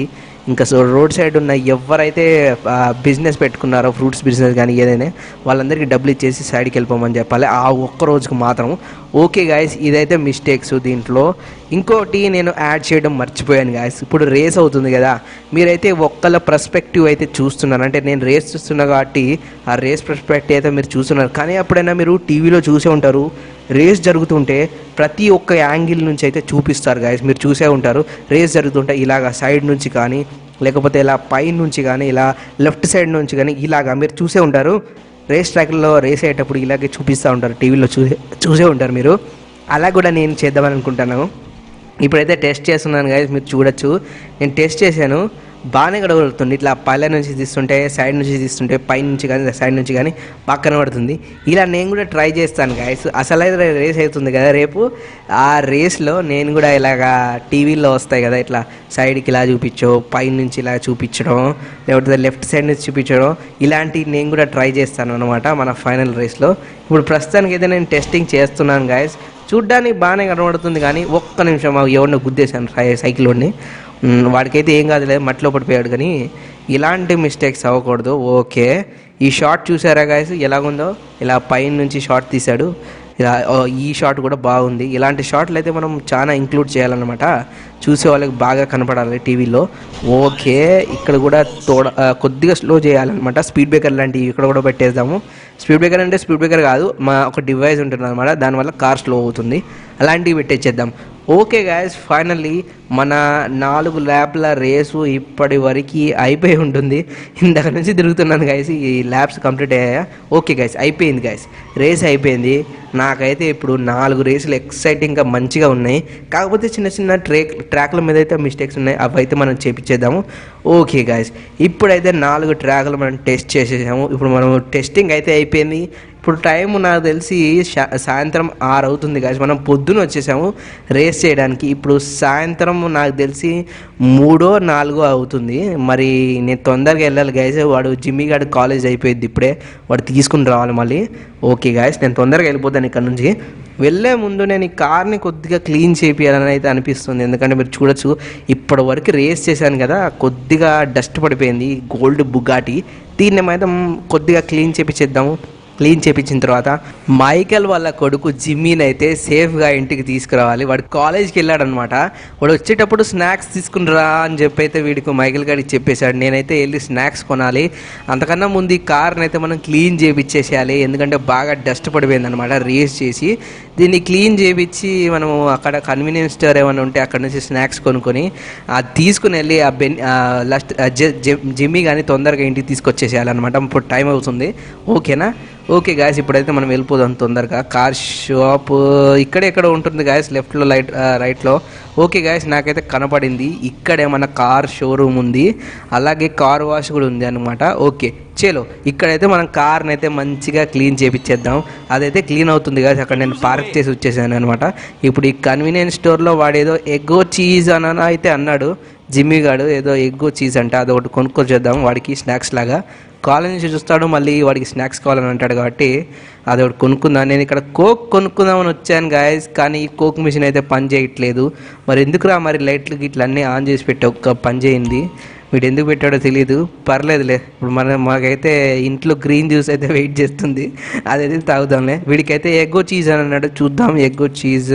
S1: ఇంకా సో రోడ్ సైడ్ ఉన్న ఎవరైతే బిజినెస్ పెట్టుకున్నారో ఫ్రూట్స్ బిజినెస్ కానీ ఏదైనా వాళ్ళందరికీ డబ్బులు ఇచ్చేసి సైడ్కి వెళ్ళిపోమని చెప్పాలి ఆ ఒక్క రోజుకు మాత్రం ఓకే గాయస్ ఇదైతే మిస్టేక్స్ దీంట్లో ఇంకోటి నేను యాడ్ చేయడం మర్చిపోయాను గాయస్ ఇప్పుడు రేస్ అవుతుంది కదా మీరైతే ఒక్కళ్ళ పర్స్పెక్టివ్ అయితే చూస్తున్నారు అంటే నేను రేస్ చూస్తున్నా కాబట్టి ఆ రేస్ పర్స్పెక్టివ్ అయితే మీరు చూస్తున్నారు కానీ ఎప్పుడైనా మీరు టీవీలో చూసే ఉంటారు రేస్ జరుగుతుంటే ప్రతి ఒక్క యాంగిల్ నుంచి అయితే చూపిస్తారు గాయస్ మీరు చూసే ఉంటారు రేస్ జరుగుతుంటే ఇలాగ సైడ్ నుంచి కానీ లేకపోతే ఇలా పై నుంచి కానీ ఇలా లెఫ్ట్ సైడ్ నుంచి కానీ ఇలాగా మీరు చూసే ఉంటారు రేస్ ట్రాక్లో రేస్ అయ్యేటప్పుడు ఇలాగే చూపిస్తూ ఉంటారు టీవీలో చూసే చూసే ఉంటారు మీరు అలా కూడా నేను చేద్దామని అనుకుంటున్నాను ఇప్పుడైతే టెస్ట్ చేస్తున్నాను గాయస్ మీరు చూడొచ్చు నేను టెస్ట్ చేశాను బాగానే గడవడుతుంది ఇట్లా పల్లె నుంచి తీస్తుంటే సైడ్ నుంచి తీస్తుంటే పై నుంచి కానీ సైడ్ నుంచి కానీ బాగా కనబడుతుంది ఇలా నేను కూడా ట్రై చేస్తాను గాయస్ అసలైతే రేస్ అవుతుంది కదా రేపు ఆ రేస్లో నేను కూడా ఇలాగా టీవీలో వస్తాయి కదా ఇట్లా సైడ్కి ఇలా చూపించడం పై నుంచి ఇలా చూపించడం లేకపోతే లెఫ్ట్ సైడ్ నుంచి చూపించడం ఇలాంటివి నేను కూడా ట్రై చేస్తాను అనమాట మన ఫైనల్ రేస్లో ఇప్పుడు ప్రస్తుతానికి అయితే నేను టెస్టింగ్ చేస్తున్నాను గాయస్ చూడ్డానికి బాగానే కనబడుతుంది కానీ ఒక్క నిమిషం ఎవరిని గుద్దేశాను సై- సైకిల్ వాడిని మ్, వాడికైతే ఏం కాదులే మట్టిలో పడిపోయాడు కానీ ఇలాంటి మిస్టేక్స్ అవ్వకూడదు ఓకే ఈ షాట్ చూసారా గాయస్ ఎలాగుందో ఇలా పైన నుంచి షాట్ తీశాడు ఇలా ఓ, ఈ షాట్ కూడా బాగుంది ఇలాంటి షాట్లు అయితే మనం చాలా ఇంక్లూడ్ చేయాలన్నమాట చూసే వాళ్ళకి బాగా కనపడాలి టీవీలో ఓకే ఇక్కడ కూడా తోడ ఆ, కొద్దిగా స్లో చేయాలన్నమాట స్పీడ్ బ్రేకర్ లాంటివి ఇక్కడ కూడా పెట్టేద్దాము స్పీడ్ బ్రేకర్ అంటే స్పీడ్ బ్రేకర్ కాదు మా ఒక డివైస్ ఉంటుంది అనమాట దానివల్ల కార్ స్లో అవుతుంది అలాంటివి పెట్టేసేద్దాం ఓకే గాయస్ ఫైనల్లీ మన నాలుగు ల్యాబ్ల రేసు ఇప్పటి వరకు అయిపోయి ఉంటుంది ఇందాక నుంచి తిరుగుతున్నాను గాయస్ ఈ ల్యాబ్స్ కంప్లీట్ అయ్యాయా ఓకే గాయస్ అయిపోయింది గాయస్ రేస్ అయిపోయింది నాకైతే ఇప్పుడు నాలుగు రేసులు ఎక్సైటింగ్గా మంచిగా ఉన్నాయి కాకపోతే చిన్న చిన్న ట్రేక్ ట్రాక్ల మీద అయితే మిస్టేక్స్ ఉన్నాయి అవి అయితే మనం చేపించేద్దాము ఓకే గాయస్ ఇప్పుడైతే నాలుగు ట్రాక్లు మనం టెస్ట్ చేసేసాము ఇప్పుడు మనం టెస్టింగ్ అయితే అయిపోయింది ఇప్పుడు టైం నాకు తెలిసి శా- సాయంత్రం ఆరు అవుతుంది గాయస్ మనం పొద్దున వచ్చేసాము రేస్ చేయడానికి ఇప్పుడు సాయంత్రం నాకు తెలిసి మూడో నాలుగో అవుతుంది మరి నేను తొందరగా వెళ్ళాలి గాయస్ వాడు జిమ్మీ గాడు కాలేజ్ అయిపోయింది ఇప్పుడే వాడు తీసుకుని రావాలి మళ్ళీ ఓకే గాయస్ నేను తొందరగా వెళ్ళిపోతాను ఇక్కడ నుంచి వెళ్ళే ముందు నేను ఈ కార్ని కొద్దిగా క్లీన్ చేపియాలని అయితే అనిపిస్తుంది ఎందుకంటే మీరు చూడొచ్చు ఇప్పటి వరకు రేస్ చేశాను కదా కొద్దిగా డస్ట్ పడిపోయింది గోల్డ్ బుగాటి దీన్ని అయితే కొద్దిగా క్లీన్ చేపించేద్దాము క్లీన్ చేపించిన తర్వాత మైకెల్ వాళ్ళ కొడుకు జిమ్మీని అయితే సేఫ్గా ఇంటికి తీసుకురావాలి వాడు కాలేజ్కి వెళ్ళాడనమాట వాడు వచ్చేటప్పుడు స్నాక్స్ తీసుకుని రా అని చెప్పి అయితే వీడికి మైకెల్ గారికి చెప్పేశాడు నేనైతే వెళ్ళి స్నాక్స్ కొనాలి అంతకన్నా ముందు ఈ కార్ని అయితే మనం క్లీన్ చేపించేసేయాలి ఎందుకంటే బాగా డస్ట్ పడిపోయింది అనమాట రేస్ చేసి దీన్ని క్లీన్ చేపించి మనము అక్కడ కన్వీనియన్స్ స్టోర్ ఏమైనా ఉంటే అక్కడ నుంచి స్నాక్స్ కొనుక్కొని అది తీసుకుని వెళ్ళి ఆ బెన్ లాస్ట్ జిమ్మీ కానీ తొందరగా ఇంటికి తీసుకొచ్చేసేయాలన్నమాట ఇప్పుడు టైం అవుతుంది ఓకేనా ఓకే గాయస్ ఇప్పుడైతే మనం వెళ్ళిపోదాం తొందరగా కార్ షాప్ ఇక్కడే ఎక్కడ ఉంటుంది గాయస్ లెఫ్ట్లో లైట్ రైట్లో ఓకే గాయస్ నాకైతే కనపడింది ఇక్కడే మన కార్ షోరూమ్ ఉంది అలాగే కార్ వాష్ కూడా ఉంది అనమాట ఓకే చలో ఇక్కడైతే మనం కార్ని అయితే మంచిగా క్లీన్ చేపించేద్దాం అదైతే క్లీన్ అవుతుంది గాయస్ అక్కడ నేను పార్క్ చేసి వచ్చేసాను అనమాట ఇప్పుడు ఈ కన్వీనియన్స్ స్టోర్లో వాడేదో ఎగ్గో చీజ్ అని అయితే అన్నాడు జిమ్మీ గాడు ఏదో ఎగ్గో చీజ్ అంట అదొకటి కొనుక్కొని చేద్దాం వాడికి స్నాక్స్ లాగా కాలేజ్ నుంచి చూస్తాడు మళ్ళీ వాడికి స్నాక్స్ కావాలని అంటాడు కాబట్టి అది ఒకటి కొనుక్కుందాం నేను ఇక్కడ కోక్ కొనుక్కుందామని వచ్చాను గాయస్ కానీ ఈ కోక్ మిషన్ అయితే పని చేయట్లేదు మరి ఎందుకురా మరి లైట్లు గిట్లు అన్నీ ఆన్ చేసి పెట్టి ఒక్క పని చేయింది వీడు ఎందుకు పెట్టాడో తెలియదు పర్లేదులే ఇప్పుడు మన మాకైతే ఇంట్లో గ్రీన్ జ్యూస్ అయితే వెయిట్ చేస్తుంది అదైతే తాగుదాంలే వీడికైతే ఎగ్గో చీజ్ అని అన్నాడు చూద్దాం ఎగ్గో చీజ్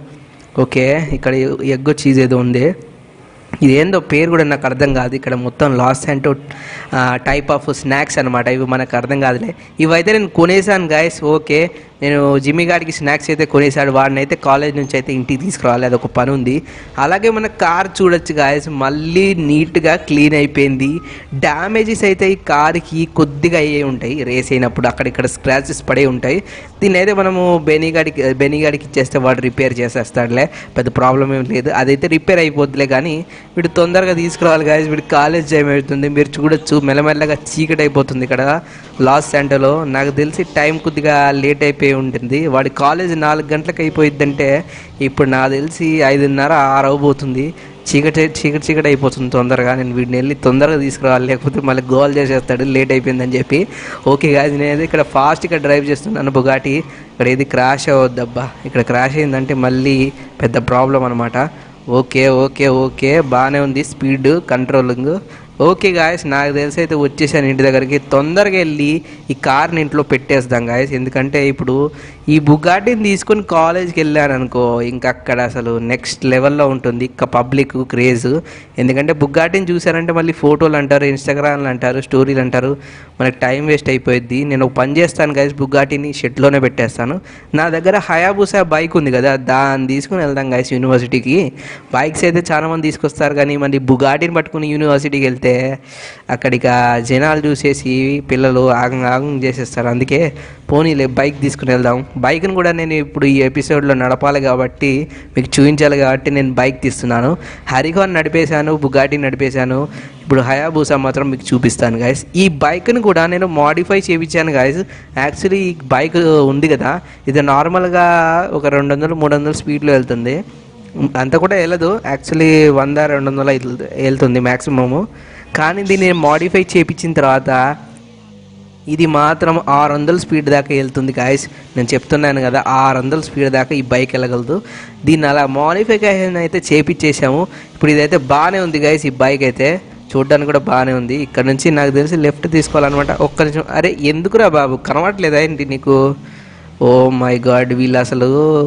S1: ఓకే ఇక్కడ ఎగ్గో చీజ్ ఏదో ఉంది ఇదేందో పేరు కూడా నాకు అర్థం కాదు ఇక్కడ మొత్తం లాస్ అంటూ టైప్ ఆఫ్ స్నాక్స్ అనమాట ఇవి మనకు అర్థం కాదులే ఇవైతే నేను కొనేసాను గాయస్ ఓకే నేను జిమ్మి గాడికి స్నాక్స్ అయితే కొనేసాడు వాడిని అయితే కాలేజ్ నుంచి అయితే ఇంటికి తీసుకురావాలి అదొక పని ఉంది అలాగే మన కార్ చూడొచ్చు గాయస్ మళ్ళీ నీట్గా క్లీన్ అయిపోయింది డ్యామేజెస్ అయితే ఈ కార్కి కొద్దిగా అయ్యే ఉంటాయి రేస్ అయినప్పుడు అక్కడిక్కడ స్క్రాచెస్ పడే ఉంటాయి దీన్ని అయితే మనము బెనీగాడికి బెనీగాడికి ఇచ్చేస్తే వాడు రిపేర్ చేసేస్తాడులే పెద్ద ప్రాబ్లం ఏం లేదు అదైతే రిపేర్ అయిపోద్దిలే కానీ వీడు తొందరగా తీసుకురావాలి గాయస్ వీడు కాలేజ్ టైం అవుతుంది మీరు చూడొచ్చు మెల్లమెల్లగా చీకటి అయిపోతుంది ఇక్కడ లాస్ సెంటర్లో నాకు తెలిసి టైం కొద్దిగా లేట్ అయిపోయి ఉంటుంది వాడి కాలేజ్ నాలుగు గంటలకు అయిపోయిద్దంటే ఇప్పుడు నాకు తెలిసి ఐదున్నర ఆరు అవబోతుంది చీకటి చీకటి చీకటి అయిపోతుంది తొందరగా నేను వీడిని వెళ్ళి తొందరగా తీసుకురావాలి లేకపోతే మళ్ళీ గోల్ చేసేస్తాడు లేట్ అయిపోయిందని చెప్పి ఓకే కాదు నేను ఇక్కడ ఫాస్ట్గా డ్రైవ్ చేస్తున్నాను బుగాటి ఇక్కడ ఏది క్రాష్ అవ్వద్దబ్బా ఇక్కడ క్రాష్ అయిందంటే మళ్ళీ పెద్ద ప్రాబ్లం అనమాట ఓకే ఓకే ఓకే బాగానే ఉంది స్పీడ్ కంట్రోలింగ్ ఓకే గాయస్ నాకు తెలిసి అయితే వచ్చేసాను ఇంటి దగ్గరికి తొందరగా వెళ్ళి ఈ కార్ని ఇంట్లో పెట్టేస్తాం గాయస్ ఎందుకంటే ఇప్పుడు ఈ బుగాటిని తీసుకొని కాలేజ్కి వెళ్ళాను అనుకో ఇంకా అక్కడ అసలు నెక్స్ట్ లెవెల్లో ఉంటుంది ఇంకా పబ్లిక్ క్రేజ్ ఎందుకంటే బుగాటిని చూసారంటే మళ్ళీ ఫోటోలు అంటారు ఇన్స్టాగ్రామ్లు అంటారు స్టోరీలు అంటారు మనకి టైం వేస్ట్ అయిపోయింది నేను ఒక పని చేస్తాను గైస్ బుగాటిని షెడ్లోనే పెట్టేస్తాను నా దగ్గర హయాబుసా బైక్ ఉంది కదా దాన్ని తీసుకుని వెళ్దాం గైస్ యూనివర్సిటీకి బైక్స్ అయితే చాలా మంది తీసుకొస్తారు కానీ మళ్ళీ బుగాటిని పట్టుకుని యూనివర్సిటీకి వెళ్తే అక్కడిక జనాలు చూసేసి పిల్లలు ఆగం ఆగం చేసేస్తారు అందుకే పోనీలే బైక్ తీసుకుని వెళ్దాం బైక్ని కూడా నేను ఇప్పుడు ఈ ఎపిసోడ్లో నడపాలి కాబట్టి మీకు చూపించాలి కాబట్టి నేను బైక్ తీస్తున్నాను హరికాన్ నడిపేశాను బుగాటి నడిపేశాను ఇప్పుడు హయాబూసా మాత్రం మీకు చూపిస్తాను గాయస్ ఈ బైక్ని కూడా నేను మాడిఫై చేయించాను గాయస్ యాక్చువల్లీ ఈ బైక్ ఉంది కదా ఇది నార్మల్గా ఒక రెండు వందలు మూడు వందలు స్పీడ్లో వెళ్తుంది అంత కూడా వెళ్ళదు యాక్చువల్లీ వంద రెండు వందల వెళ్తుంది మ్యాక్సిమము కానీ దీన్ని మాడిఫై చేయించిన తర్వాత ఇది మాత్రం ఆరు వందల స్పీడ్ దాకా వెళ్తుంది గాయస్ నేను చెప్తున్నాను కదా ఆరు వందల స్పీడ్ దాకా ఈ బైక్ వెళ్ళగలదు దీన్ని అలా మాడిఫికేషన్ అయితే చేపించేసాము ఇప్పుడు ఇదైతే బాగానే ఉంది గాయస్ ఈ బైక్ అయితే చూడడానికి కూడా బాగానే ఉంది ఇక్కడ నుంచి నాకు తెలిసి లెఫ్ట్ తీసుకోవాలన్నమాట ఒక్క నిమిషం అరే ఎందుకురా బాబు కనబడట్లేదా ఏంటి నీకు ఓ మై గాడ్ వీళ్ళు అసలు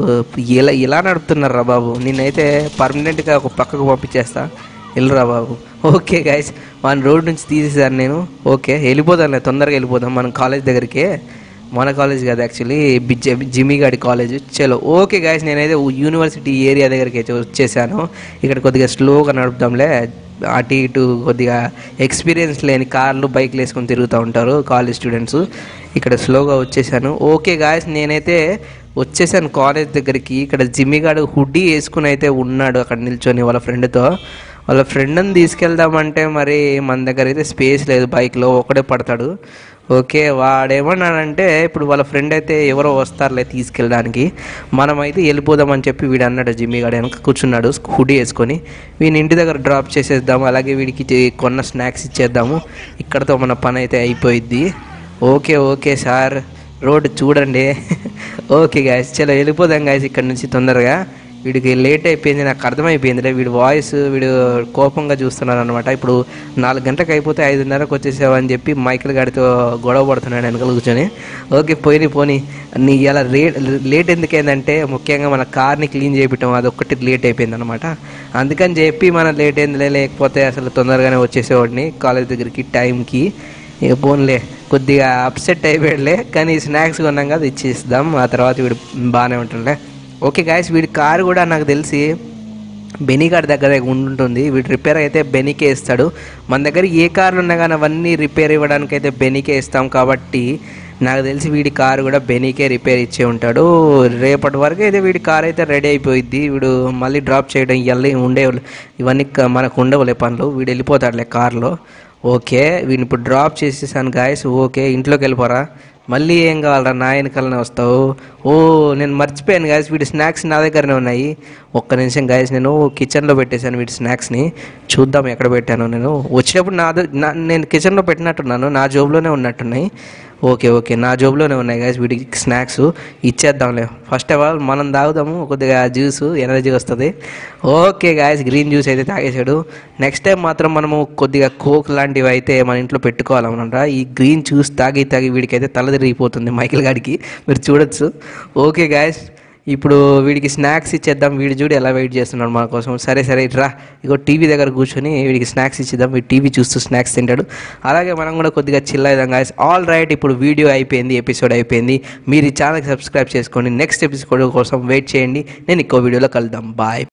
S1: ఇలా ఇలా నడుపుతున్నారా బాబు నేనైతే పర్మనెంట్గా ఒక పక్కకు పంపించేస్తా వెళ్ళురా బాబు ఓకే గైస్ మన రోడ్ నుంచి తీసేసాను నేను ఓకే వెళ్ళిపోదాంలే తొందరగా వెళ్ళిపోదాం మనం కాలేజ్ దగ్గరికి మన కాలేజ్ కాదు యాక్చువల్లీ జిమ్మి గాడి కాలేజ్ చలో ఓకే గాయస్ నేనైతే యూనివర్సిటీ ఏరియా దగ్గరికి అయితే వచ్చేసాను ఇక్కడ కొద్దిగా స్లోగా నడుపుదాంలే అటు ఇటు కొద్దిగా ఎక్స్పీరియన్స్ లేని కార్లు బైక్లు వేసుకొని తిరుగుతూ ఉంటారు కాలేజ్ స్టూడెంట్స్ ఇక్కడ స్లోగా వచ్చేసాను ఓకే గాయస్ నేనైతే వచ్చేసాను కాలేజ్ దగ్గరికి ఇక్కడ జిమ్మిగాడు హుడ్డీ వేసుకుని అయితే ఉన్నాడు అక్కడ నిల్చొని వాళ్ళ ఫ్రెండ్తో వాళ్ళ ఫ్రెండ్ని తీసుకెళ్దామంటే మరి మన దగ్గర అయితే స్పేస్ లేదు బైక్లో ఒకడే పడతాడు ఓకే వాడేమన్నాడంటే ఇప్పుడు వాళ్ళ ఫ్రెండ్ అయితే ఎవరో వస్తారులే తీసుకెళ్ళడానికి మనమైతే వెళ్ళిపోదామని చెప్పి వీడు అన్నాడు జిమ్మి గాడు వెనక కూర్చున్నాడు హుడీ వేసుకొని వీని ఇంటి దగ్గర డ్రాప్ చేసేద్దాము అలాగే వీడికి చే- కొన్న స్నాక్స్ ఇచ్చేద్దాము ఇక్కడతో మన పని అయితే అయిపోయిద్ది ఓకే ఓకే సార్ రోడ్ చూడండి ఓకే గాయస్ చలో వెళ్ళిపోదాం గాయస్ ఇక్కడ నుంచి తొందరగా వీడికి లేట్ అయిపోయింది నాకు అర్థమైపోయిందిలే వీడి వాయిస్ వీడు కోపంగా చూస్తున్నాడు అనమాట ఇప్పుడు నాలుగు గంటలకు అయిపోతే ఐదున్నరకు వచ్చేసావు అని చెప్పి మైకిల్ గాడితో గొడవ పడుతున్నాడు వెనకాల కూర్చొని ఓకే పోయి పోని నీ ఇలా లేట్ లేట్ ఎందుకైందంటే ముఖ్యంగా మన కార్ని క్లీన్ చేయించడం అదొక్కటి లేట్ అయిపోయింది అనమాట అందుకని చెప్పి మన లేట్ అయిందిలే లేకపోతే అసలు తొందరగానే వచ్చేసేవాడిని కాలేజ్ దగ్గరికి టైంకి ఇక పోన్లే కొద్దిగా అప్సెట్ అయిపోయాడులే కానీ స్నాక్స్ కొన్నాం కదా ఇచ్చేస్తాం ఆ తర్వాత వీడు బాగానే ఉంటుందిలే ఓకే గాయస్ వీడి కారు కూడా నాకు తెలిసి బెనీ గారి దగ్గర ఉంటుంది వీడు రిపేర్ అయితే బెనీకే ఇస్తాడు మన దగ్గర ఏ కార్లు ఉన్నా కానీ అవన్నీ రిపేర్ ఇవ్వడానికి అయితే బెనీకే ఇస్తాం కాబట్టి నాకు తెలిసి వీడి కారు కూడా బెనీకే రిపేర్ ఇచ్చే ఉంటాడు రేపటి వరకు అయితే వీడి కార్ అయితే రెడీ అయిపోయింది వీడు మళ్ళీ డ్రాప్ చేయడం ఇవన్నీ ఉండే ఇవన్నీ క- మనకు ఉండవులే పనులు వీడు వెళ్ళిపోతాడులే కార్లో ఓకే వీడిని ఇప్పుడు డ్రాప్ చేసేసాను గాయస్ ఓకే ఇంట్లోకి వెళ్ళిపోరా మళ్ళీ ఏం కావాలరా నా వెనకాలనే వస్తావు ఓ నేను మర్చిపోయాను గాయస్ వీడి స్నాక్స్ నా దగ్గరనే ఉన్నాయి ఒక్క నిమిషం గాయస్ నేను కిచెన్లో పెట్టేశాను వీడి స్నాక్స్ని చూద్దాం ఎక్కడ పెట్టాను నేను వచ్చేటప్పుడు నా ద- నా నేను కిచెన్లో పెట్టినట్టున్నాను నా జోబులోనే ఉన్నట్టున్నాయి ఓకే ఓకే నా జోబులోనే ఉన్నాయి గాయస్ వీడికి స్నాక్స్ ఇచ్చేద్దాంలే ఫస్ట్ ఆఫ్ ఆల్ మనం తాగుదాము కొద్దిగా జ్యూస్ ఎనర్జీ వస్తుంది ఓకే గాయస్ గ్రీన్ జ్యూస్ అయితే తాగేసాడు నెక్స్ట్ టైం మాత్రం మనము కొద్దిగా కోక్ లాంటివి అయితే మన ఇంట్లో పెట్టుకోవాలన్నమాట ఈ గ్రీన్ జ్యూస్ తాగి తాగి వీడికైతే తల తిరిగిపోతుంది మైకిల్ గాడికి మీరు చూడొచ్చు ఓకే గాయస్ ఇప్పుడు వీడికి స్నాక్స్ ఇచ్చేద్దాం వీడి చూడు ఎలా వెయిట్ చేస్తున్నాడు మన కోసం సరే సరే ఇట్రా ఇగో టీవీ దగ్గర కూర్చొని వీడికి స్నాక్స్ ఇచ్చేద్దాం వీడు టీవీ చూస్తూ స్నాక్స్ తింటాడు అలాగే మనం కూడా కొద్దిగా చిల్ అవుదాం గాయస్ ఆల్ రైట్ ఇప్పుడు వీడియో అయిపోయింది ఎపిసోడ్ అయిపోయింది మీరు ఈ ఛానల్కి సబ్స్క్రైబ్ చేసుకోండి నెక్స్ట్ ఎపిసోడ్ కోసం వెయిట్ చేయండి నేను ఇంకో వీడియోలో కలుద్దాం బాయ్